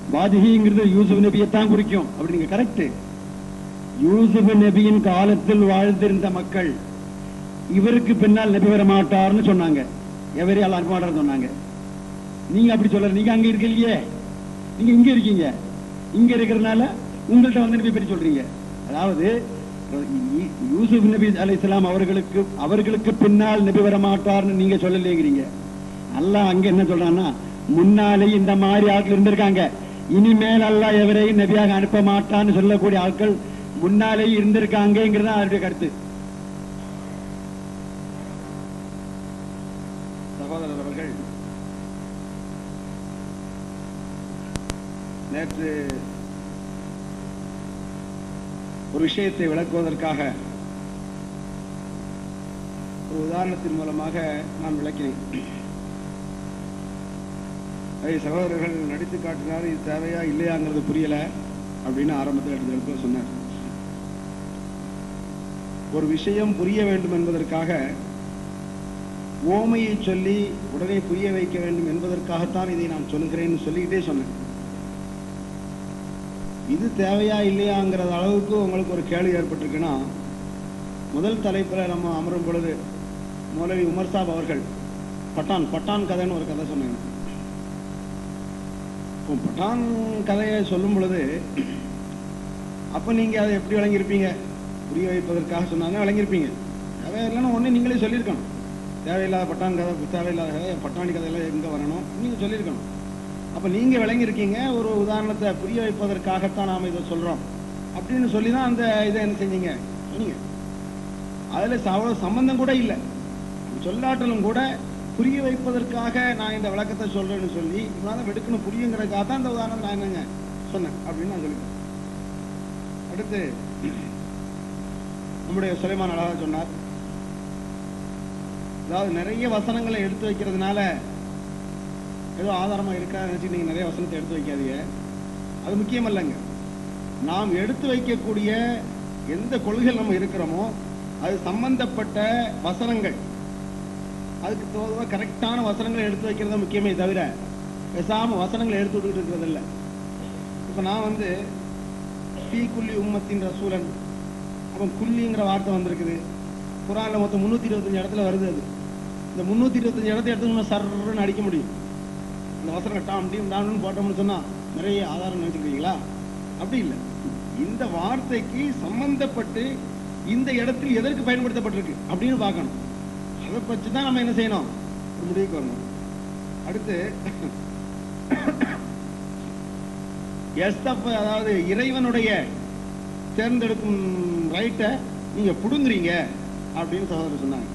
வாதிகிங்கிறது யூசுப் நபியைத்தான் குறிக்கும் அப்படிங்க கரெக்ட் யூசுப் நபியின் காலத்தில் வாழ்ந்திருந்த மக்கள் இவருக்கு பின்னால் நபி வர மாட்டார்னு சொன்னாங்க எவரே அல்ல அனுப்ப மாட்டார்னு சொன்னாங்க நீங்க அப்படி சொல்ல நீங்க அங்க இருக்கலையே நீங்க இங்க இருக்கீங்க இங்க இருக்கிறதுனால உங்கள்ட்ட வந்து நபி பற்றி சொல்றீங்க அதாவது யூ- யூசுப் நபி அலைஹிஸ்ஸலாம் அவர்களுக்கு அவர்களுக்கு பின்னால் நபி வர மாட்டார்னு நீங்க சொல்லலைங்கிறீங்க அல்லாஹ் அங்க என்ன சொல்றான்னா முன்னாலே இந்த மாதிரி ஆட்கள் இருந்திருக்காங்க இனிமேல் அல்லாஹ் எவரையும் நபியாக அனுப்ப மாட்டான்னு சொல்லக்கூடிய ஆட்கள் முன்னாலே இருந்திருக்காங்கிறது தான் அவருடைய கருத்து சகோதரர் அவர்கள் நேற்று ஒரு விஷயத்தை விளக்குவதற்காக ஒரு உதாரணத்தின் மூலமாக நான் விளக்கினேன் அதை சகோதரர்கள் நடித்து காட்டினாலும் இது தேவையா இல்லையாங்கிறது புரியல அப்படின்னு ஆரம்பத்தில் எடுத்து எடுத்து சொன்னார் ஒரு விஷயம் புரிய வேண்டும் என்பதற்காக ஓமையை சொல்லி உடனே புரிய வைக்க வேண்டும் என்பதற்காகத்தான் இதை நான் சொல்லுகிறேன்னு சொல்லிக்கிட்டே சொன்னேன் இது தேவையா இல்லையாங்கிற அளவுக்கு உங்களுக்கு ஒரு கேள்வி ஏற்பட்டிருக்குன்னா முதல் தலைப்பில் நம்ம அமரும் பொழுது மௌலவி உமர் சாப் அவர்கள் பட்டான் பட்டான் கதைன்னு ஒரு கதை சொன்னாங்க இப்போ பட்டான் கதையை சொல்லும் பொழுது அப்போ நீங்கள் அதை எப்படி விளங்கியிருப்பீங்க புரிய வைப்பதற்காக சொன்னாங்க விளங்கியிருப்பீங்க தேவையில்லைன்னா ஒன்று நீங்களே சொல்லியிருக்கணும் தேவையில்லாத பட்டான் கதை தேவையில்லாத கதை பட்டாணி கதையெல்லாம் எங்கே வரணும் நீங்கள் சொல்லியிருக்கணும் அப்போ நீங்கள் விளங்கியிருக்கீங்க ஒரு உதாரணத்தை புரிய வைப்பதற்காகத்தான் நாம் இதை சொல்கிறோம் அப்படின்னு சொல்லி தான் அந்த இதை என்ன செஞ்சீங்க சொன்னீங்க அதில் அவ்வளோ சம்பந்தம் கூட இல்லை சொல்லாட்டலும் கூட புரிய வைப்பதற்காக நான் இந்த விளக்கத்தை சொல்றேன்னு சொல்லி இவனால வெடுக்கணும் புரியுங்கிறதுக்காக தான் இந்த உதாரணம் நான் என்னங்க சொன்னேன் அப்படின்னு நான் சொல்லிட்டேன் அடுத்து நம்முடைய சுலைமான் அழகா சொன்னார் அதாவது நிறைய வசனங்களை எடுத்து வைக்கிறதுனால ஏதோ ஆதாரமா இருக்கா நினைச்சு நீங்க நிறைய வசனத்தை எடுத்து வைக்காதீங்க அது முக்கியம் இல்லைங்க நாம் எடுத்து வைக்கக்கூடிய எந்த கொள்கைகள் நம்ம இருக்கிறோமோ அது சம்பந்தப்பட்ட வசனங்கள் அதுக்கு தோதுவா கரெக்டான வசனங்களை எடுத்து வைக்கிறது தான் முக்கியமே தவிர பேசாம வசனங்களை எடுத்து விட்டுட்டு இருக்கிறது இல்ல இப்ப நான் வந்து பி குல்லி உம்மத்தின் ரசூலன் அப்போ குல்லிங்கிற வார்த்தை வந்திருக்குது குரான்ல மொத்தம் முன்னூத்தி இருபத்தஞ்சு இடத்துல வருது அது இந்த முன்னூத்தி இருபத்தஞ்சு இடத்த எடுத்து சர்ன்னு அடிக்க முடியும் இந்த வசனம் டாம் டீம் டாம்னு போட்டோம்னு சொன்னா நிறைய ஆதாரம் நினைச்சுக்கிறீங்களா அப்படி இல்லை இந்த வார்த்தைக்கு சம்பந்தப்பட்டு இந்த இடத்தில் எதற்கு பயன்படுத்தப்பட்டிருக்கு அப்படின்னு பார்க்கணும் அதை பற்றி தான் நம்ம என்ன செய்யணும் ஒரு முடிவுக்கு வரணும் அடுத்து எஸ்தப் அதாவது இறைவனுடைய தேர்ந்தெடுக்கும் ரைட்டை நீங்க புடுங்குறீங்க அப்படின்னு சகோதரர் சொன்னாங்க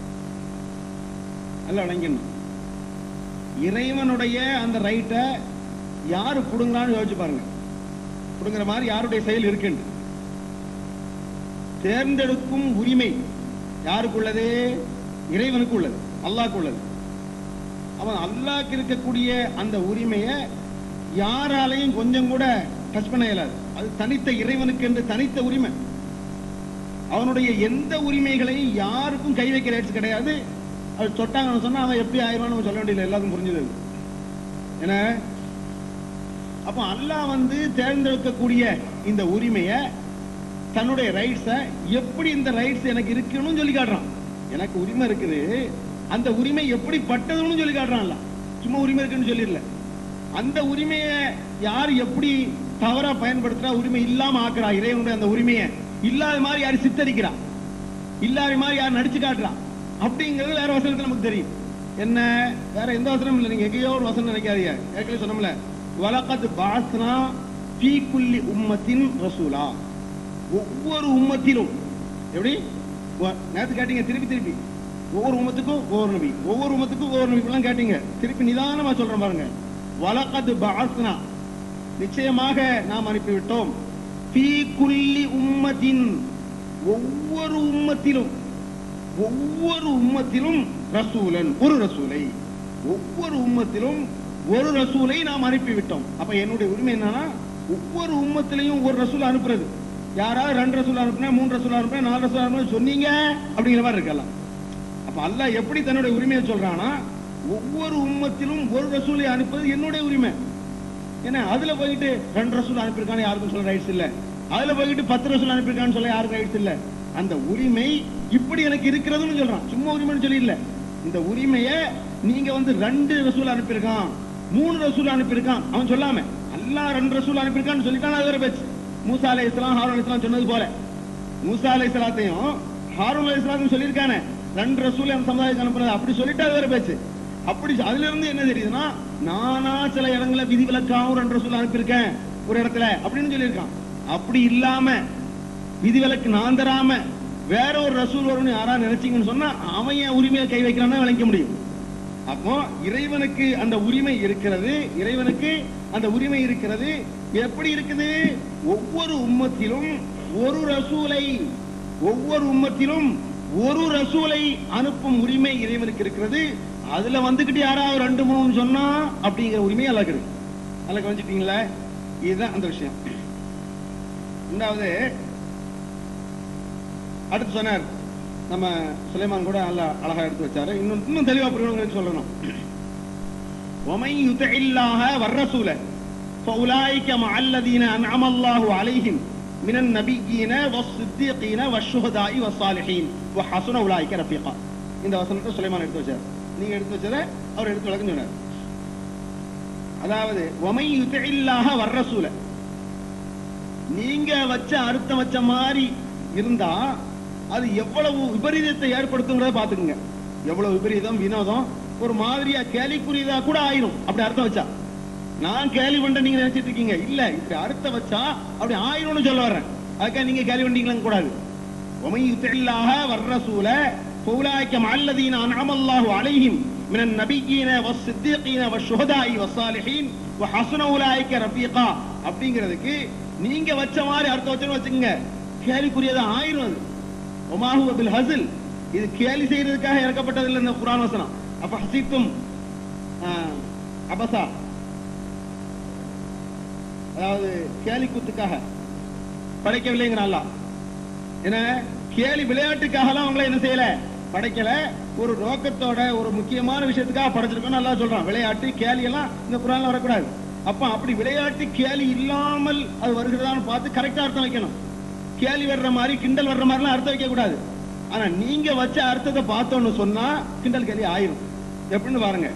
நல்லா விளங்கணும் இறைவனுடைய அந்த ரைட்டை யாரு புடுங்கலான்னு யோசிச்சு பாருங்க புடுங்குற மாதிரி யாருடைய செயல் இருக்குன்னு தேர்ந்தெடுக்கும் உரிமை யாருக்குள்ளது இறைவனுக்கு உள்ளது அல்லாஹ்க்கு உள்ளது அவன் அல்லாஹ்க்கு இருக்கக்கூடிய அந்த உரிமையை யாராலையும் கொஞ்சம் கூட டச் பண்ண இயலாது அது தனித்த இறைவனுக்கு என்று தனித்த உரிமை அவனுடைய எந்த உரிமைகளையும் யாருக்கும் கை வைக்கிற ரைட்ஸ் கிடையாது அது தொட்டாங்கன்னு சொன்னா அவன் எப்படி ஆயிரம் நம்ம சொல்ல வேண்டியது எல்லாருக்கும் புரிஞ்சது அது. என்ன அப்போ அல்லாஹ் வந்து தேர்ந்தெடுக்கக்கூடிய இந்த உரிமையை தன்னுடைய ரைட்ஸை எப்படி இந்த ரைட்ஸ் எனக்கு இருக்குன்னு சொல்லி காட்டுறான் எனக்கு உரிமை இருக்குது அந்த உரிமை எப்படி பட்டதுன்னு சொல்லி காட்டுறான்ல சும்மா உரிமை இருக்குன்னு சொல்லிடல அந்த உரிமையை யார் எப்படி தவறா பயன்படுத்துறா உரிமை இல்லாம ஆக்குறா இறைவனுடைய அந்த உரிமையை இல்லாத மாதிரி யார் சித்தரிக்கிறா இல்லாத மாதிரி யார் நடிச்சு காட்டுறா அப்படிங்கிறது வேற வசனத்துல நமக்கு தெரியும் என்ன வேற எந்த வசனமும் இல்லை நீங்க எங்கேயோ ஒரு வசனம் நினைக்காதீங்க ஏற்கனவே சொன்னோம்ல வலக்கத் பாஸ்னா ஃபீ குல்லி உம்மத்தின் ரசூலா ஒவ்வொரு உம்மத்திலும் எப்படி ஒ- நேத்து கேட்டீங்க திருப்பி திருப்பி ஒவ்வொரு உம்மத்துக்கும் ஒவ்வொரு நபி ஒவ்வொரு உம்மத்துக்கும் ஒவ்வொரு நபி இப்படிலாம் கேட்டீங்க திருப்பி நிதானமா சொல்றேன் பாருங்க வலக்கத் பாஸ்னா நிச்சயமாக நாம் அனுப்பிவிட்டோம் ஃபீ குல்லி உம்மத்தின் ஒவ்வொரு உம்மத்திலும் ஒவ்வொரு உம்மத்திலும் ரசூலன் ஒரு ரசூலை ஒவ்வொரு உம்மத்திலும் ஒரு ரசூலை நாம் அனுப்பிவிட்டோம் அப்ப என்னுடைய உரிமை என்னன்னா ஒவ்வொரு உம்மத்திலையும் ஒரு ரசூல் அனுப்புறது யாராவது ரெண்டு ரசூல் அனுப்புனா மூணு ரசூல் அனுப்புனா நாலு ரசூல் அனுப்புனா சொன்னீங்க அப்படிங்கிற மாதிரி இருக்கலாம் அப்ப அல்லாஹ் எப்படி தன்னுடைய உரிமையை சொல்றானா ஒவ்வொரு உம்மத்திலும் ஒரு ரசூலை அனுப்புவது என்னுடைய உரிமை ஏன்னா அதுல போயிட்டு ரெண்டு ரசூல் அனுப்பியிருக்கான்னு யாருக்கும் சொல்ல ரைட்ஸ் இல்ல அதுல போயிட்டு பத்து ரசூல் அனுப்பியிருக்கான்னு சொல்ல யாருக்கும் ரைட்ஸ் இல்ல அந்த உரிமை இப்படி எனக்கு இருக்கிறதுன்னு சொல்றான் சும்மா உரிமைன்னு சொல்லி இல்ல இந்த உரிமைய நீங்க வந்து ரெண்டு ரசூல் அனுப்பியிருக்கான் மூணு ரசூல் அனுப்பியிருக்கான் அவன் சொல்லாம அல்லாஹ் ரெண்டு ரசூல் அனுப்பியிருக்கான்னு சொல்லிட்டான் அது வேற பேச்சு மூசா அலை இஸ்லாம் ஹாரூன் இஸ்லாம் சொன்னது போல மூசா அலை இஸ்லாத்தையும் ஹாரூன் அலை இஸ்லாத்தையும் சொல்லியிருக்கானே ரெண்டு ரசூல் அந்த சமுதாயத்துக்கு அனுப்புறது அப்படி சொல்லிட்டு அது வேற பேச்சு அப்படி அதுல இருந்து என்ன தெரியுதுன்னா நானா சில இடங்கள விதிவிலக்காவும் ரெண்டு ரசூல் அனுப்பியிருக்கேன் ஒரு இடத்துல அப்படின்னு சொல்லியிருக்கான் அப்படி இல்லாம விதிவிலக்கு நான் தராம வேற ஒரு ரசூல் வரும்னு யாரா நினைச்சீங்கன்னு சொன்னா அவன் என் உரிமையை கை வைக்கிறான்னு விளங்க முடியும் அப்போ இறைவனுக்கு அந்த உரிமை இருக்கிறது இறைவனுக்கு அந்த உரிமை இருக்கிறது எப்படி இருக்குது ஒவ்வொரு உம்மத்திலும் ஒரு ரசூலை ஒவ்வொரு உம்மத்திலும் ஒரு ரசூலை அனுப்பும் உரிமை இறைவனுக்கு இருக்கிறது அதுல வந்துகிட்டு யாராவது ரெண்டு மூணு சொன்னா அப்படிங்கிற உரிமை அல்லாஹ் இருக்கு அல்ல கவனிச்சிட்டீங்களா இதுதான் அந்த விஷயம் ரெண்டாவது அடுத்து சொன்னார் நம்ம சுலைமான் கூட நல்லா அழகா எடுத்து வச்சாரு இன்னும் இன்னும் தெளிவா புரியணுங்கிறது சொல்லணும் ومن يطع الله والرسول فاولئك مع الذين انعم الله عليهم من النبيين والصديقين والشهداء والصالحين وحسن اولئك رفيقا இந்த வசனத்தை சுலைமான் எடுத்து வச்சார் நீங்க எடுத்து வச்சதை அவர் எடுத்து விளக்கம் சொன்னார் அதாவது ومن يطع الله والرسول நீங்க வச்ச அர்த்தம் வச்ச மாதிரி இருந்தா அது எவ்வளவு விபரீதத்தை ஏற்படுத்துங்கிறத பாத்துக்கோங்க எவ்வளவு விபரீதம் வினோதம் ஒரு மாதிரியா கேலிக்குரியதா கூட ஆயிரும் அப்படி அர்த்தம் வச்சா நான் கேலி பண்ற நீங்க நினைச்சிட்டு இருக்கீங்க இல்ல இப்படி அர்த்தம் வச்சா அப்படி ஆயிரும்னு சொல்ல வர்றேன் அதுக்காக நீங்க கேலி பண்றீங்களான்னு கூடாது ومن يطع الله والرسول فاولئك مع الذين انعم الله عليهم من النبيين والصديقين والشهداء والصالحين وحسن اولئك رفيقا அப்படிங்கிறதுக்கு நீங்க வச்ச மாதிரி அர்த்தம் வச்சோன்னு வச்சுக்கோங்க கேலிக்குரியதா ஆயிரும் அது ஒமாஹு பில் ஹசில் இது கேலி செய்யறதுக்காக இறக்கப்பட்டது இல்லை இந்த குரான் வசனம் அப்ப ஹசித்தும் அபசா அதாவது கேலி கூத்துக்காக படைக்கவில்லைங்கிற அல்லாஹ் என்ன கேலி விளையாட்டுக்காகலாம் அவங்கள என்ன செய்யல படைக்கல ஒரு நோக்கத்தோட ஒரு முக்கியமான விஷயத்துக்காக படைச்சிருக்கோம்னு நல்லா சொல்றான் விளையாட்டு கேலி எல்லாம் இந்த குரான்ல வரக்கூடாது அப்ப அப்படி விளையாட்டு கேலி இல்லாமல் அது வருகிறதான்னு பார்த்து கரெக்டா அர்த்தம் வைக்கணும் கேலி வர்ற மாதிரி கிண்டல் வர்ற மாதிரிலாம் அர்த்தம் வைக்க கூடாது ஆனா நீங்க வச்ச அர்த்தத்தை பார்த்தோன்னு சொன்னா கிண்டல் கேலி ஆயிரும் எப்படின்னு பாருங்க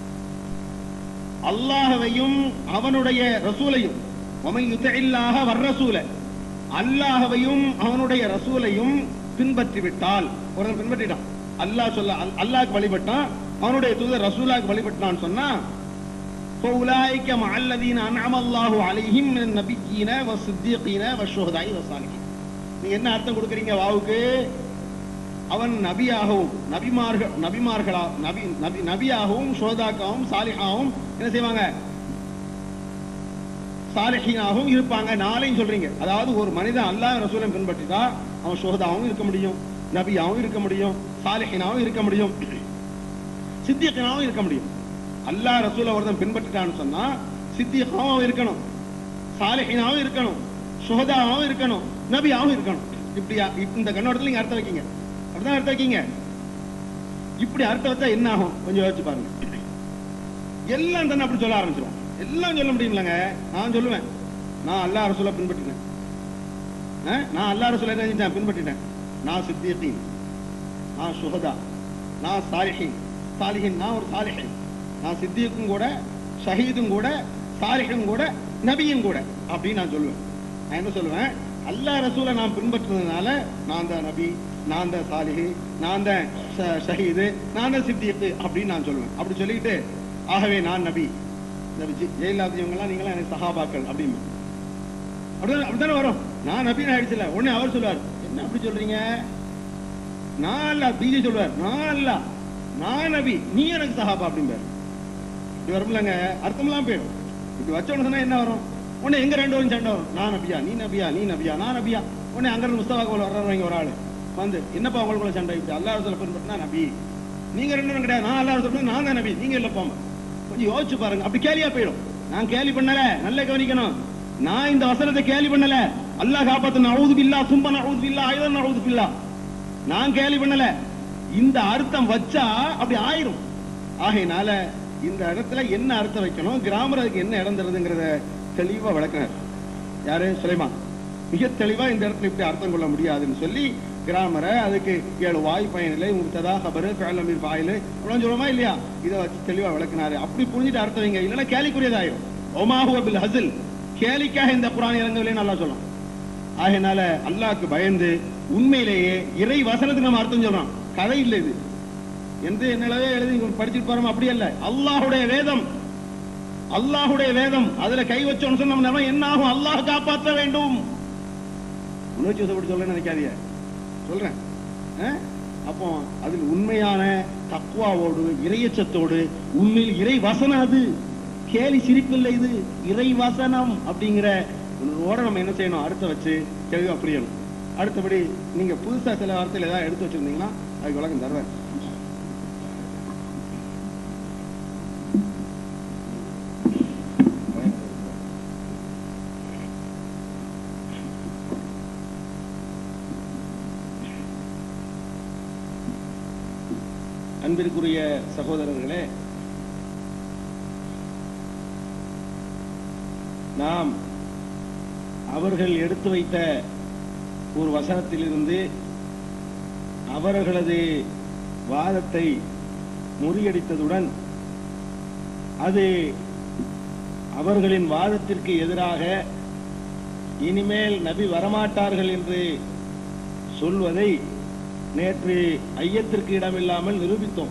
அல்லாஹவையும் அவனுடைய ரசூலையும் ஒமை யுத்தஇல்லாஹ வர்ரசூல அல்லாஹவையும் அவனுடைய ரசூலையும் பின்பற்றி விட்டால் ஒருத்தன் பின்பற்றிட்டான் அல்லாஹ் சொல்ல அல்- அல்லாஹ்க்கு வழிபட்டான் அவனுடைய தூதர் ரசூலாக்கு வழிபட்டான்னு சொன்னா فأولئك مع الذين أنعم الله عليهم من النبيين والصديقين والشهداء والصالحين நீங்க என்ன அர்த்தம் கொடுக்குறீங்க வாவுக்கு அவன் நபியாகவும் நபிமார்கள் நபிமார்களா நபி நபி நபியாகவும் ஷோதாக்காவும் சாலிஹாவும் என்ன செய்வாங்க சாலிஹீனாகவும் இருப்பாங்க நாளையும் சொல்றீங்க அதாவது ஒரு மனிதன் அல்லாஹ் ரசூலை பின்பற்றிட்டா அவன் ஷோதாவும் இருக்க முடியும் நபியாவும் இருக்க முடியும் சாலிஹீனாவும் இருக்க முடியும் சித்தியக்கனாவும் இருக்க முடியும் அல்லாஹ் ரசூலை ஒருத்தன் பின்பற்றிட்டான்னு சொன்னா சித்தியக்காவும் இருக்கணும் சாலிஹீனாவும் இருக்கணும் ஷோதாவும் இருக்கணும் நபியாவும் இருக்கணும் இப்படியா இப்ப இந்த கண்ணோட்டத்தில் நீங்க அர்த்தம் வைக்கீங்க அப்படிதான் அர்த்தம் வைக்கீங்க இப்படி அர்த்தம் வச்சா என்ன ஆகும் கொஞ்சம் யோசிச்சு பாருங்க எல்லாம் தானே அப்படி சொல்ல ஆரம்பிச்சிடும் எல்லாம் சொல்ல முடியுமில்லங்க நான் சொல்லுவேன் நான் அல்லாஹ் ரசூலை பின்பற்றினேன் ஆ? நான் அல்லாஹ் ரசூலை என்ன செஞ்சேன் பின்பற்றிட்டேன் நான் சித்தியத்தீன் நான் சுகதா நான் சாலிஹின் சாலிஹின் நான் ஒரு சாலிஹின் நான் சித்தியக்கும் கூட ஷஹீதும் கூட சாலிஹும் கூட நபியும் கூட அப்படின்னு நான் சொல்லுவேன் நான் என்ன சொல்லுவேன் அல்லாஹ் ரசூலை நான் பின்பற்றினதுனால நான் தான் நபி நான் தான் சாலிஹி நான் தான் ஷ- ஷஹீது நான் தான் சித்தியத்து அப்படின்னு நான் சொல்லுவேன் அப்படி சொல்லிட்டு ஆகவே நான் நபி நபி ஜெ- ஜெயலலிதா இவங்கெல்லாம் நீங்களாம் எனக்கு சஹாபாக்கள் அப்படின்னு அப்படிதான் அப்படித்தானே வரும் நான் நபின்னு ஆயிடுச்சுல உடனே அவர் சொல்லுவார் என்ன அப்படி சொல்றீங்க நான் அல்ல பிஜே சொல்லுவார் நான் அல்ல நான் நபி நீ எனக்கு சஹாபா அப்படிம்பார் இப்படி வரும்லங்க அர்த்தம்லாம் போயிடும் இப்படி வச்ச உடனே சொன்னா என்ன வரும் உடனே எங்க ரெண்டு வரும் சண்டை வரும் நான் நபியா நீ நபியா நீ நபியா நான் நபியா உடனே அங்க இருந்து முஸ்தபா கோல் வர்றவங்க ஒரு ஆளு வந்து என்னப்பா உங்களுக்குள்ள சண்டை இப்படி அல்லாஹ் சொல்ல பின்பற்றினா நபி நீங்க ரெண்டு பேரும் கிடையாது நான் அல்லாஹ் சொல்ல நான் தான் நபி நீங்க இல்ல போங்க கொஞ்சம் யோசிச்சு பாருங்க அப்படி கேலியா போயிடும் நான் கேலி பண்ணல நல்ல கவனிக்கணும் நான் இந்த வசனத்தை கேலி பண்ணல அல்லாஹ் காப்பாத்தன அவுது பில்லா சும்ப அவுது பில்லா ஐதன் அவுது பில்லா நான் கேலி பண்ணல இந்த அர்த்தம் வச்சா அப்படி ஆயிரும் ஆகையினால இந்த இடத்துல என்ன அர்த்தம் வைக்கணும் கிராமர் அதுக்கு என்ன இடம் தருதுங்கிறத தெளிவா விளக்குறார் யாரு சுலைமான் மிக தெளிவா இந்த இடத்துல இப்படி அர்த்தம் கொள்ள முடியாதுன்னு சொல்லி கிராமரை அதுக்கு ஏழு வாய் பயனில்லை முத்ததா ஹபரு பேலமீர் பாயிலு அவ்வளவு சொல்லுமா இல்லையா இதை வச்சு தெளிவா விளக்குனாரு அப்படி புரிஞ்சுட்டு அர்த்தம் வைங்க இல்லைன்னா கேலிக்குரியதாயிரும் ஒமாஹு பில் ஹசில் கேலிக்காக இந்த குரான் இறங்கவில்லை நல்லா சொல்லலாம் ஆகையினால அல்லாஹ்க்கு பயந்து உண்மையிலேயே இறை வசனத்துக்கு நம்ம அர்த்தம் சொல்றோம் கதை இல்லை இது என்று என்னவே எழுதி இங்க படிச்சுட்டு போறோம் அப்படி அல்ல அல்லாஹ்வுடைய வேதம் அல்லாஹ்வுடைய வேதம் அதுல கை வச்சோம்னு சொன்ன நம்ம என்ன ஆகும் அல்லாஹ் காப்பாற்ற வேண்டும் உணர்ச்சி வசப்பட்டு சொல்றேன்னு நினைக்காதீங்க சொல்றேன் ஆ? அப்போ அதில் உண்மையான தக்குவாவோடு இறையச்சத்தோடு உண்மையில் இறை வசனம் அது கேலி சிரிப்பில்லை இது இறை வசனம் அப்படிங்கிற ஓட நம்ம என்ன செய்யணும் அடுத்த வச்சு தெளிவா புரியணும் அடுத்தபடி நீங்க புதுசா சில வார்த்தையில ஏதாவது எடுத்து வச்சிருந்தீங்கன்னா அதுக்கு விளக்கம் தருவேன் அன்பிற்குரிய சகோதரர்களே நாம் அவர்கள் எடுத்து வைத்த ஒரு வசனத்திலிருந்து அவர்களது வாதத்தை முறியடித்ததுடன் அது அவர்களின் வாதத்திற்கு எதிராக இனிமேல் நபி வரமாட்டார்கள் என்று சொல்வதை நேற்று ஐயத்திற்கு இடமில்லாமல் நிரூபித்தோம்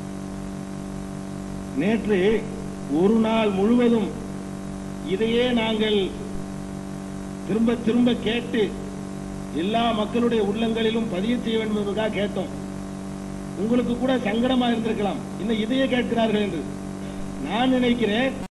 நேற்று ஒரு நாள் முழுவதும் இதையே நாங்கள் திரும்ப திரும்ப கேட்டு எல்லா மக்களுடைய உள்ளங்களிலும் பதிய செய்ய வேண்டும் என்பதற்காக கேட்டோம் உங்களுக்கு கூட சங்கடமா இருந்திருக்கலாம் இன்னும் இதையே கேட்கிறார்கள் என்று நான் நினைக்கிறேன்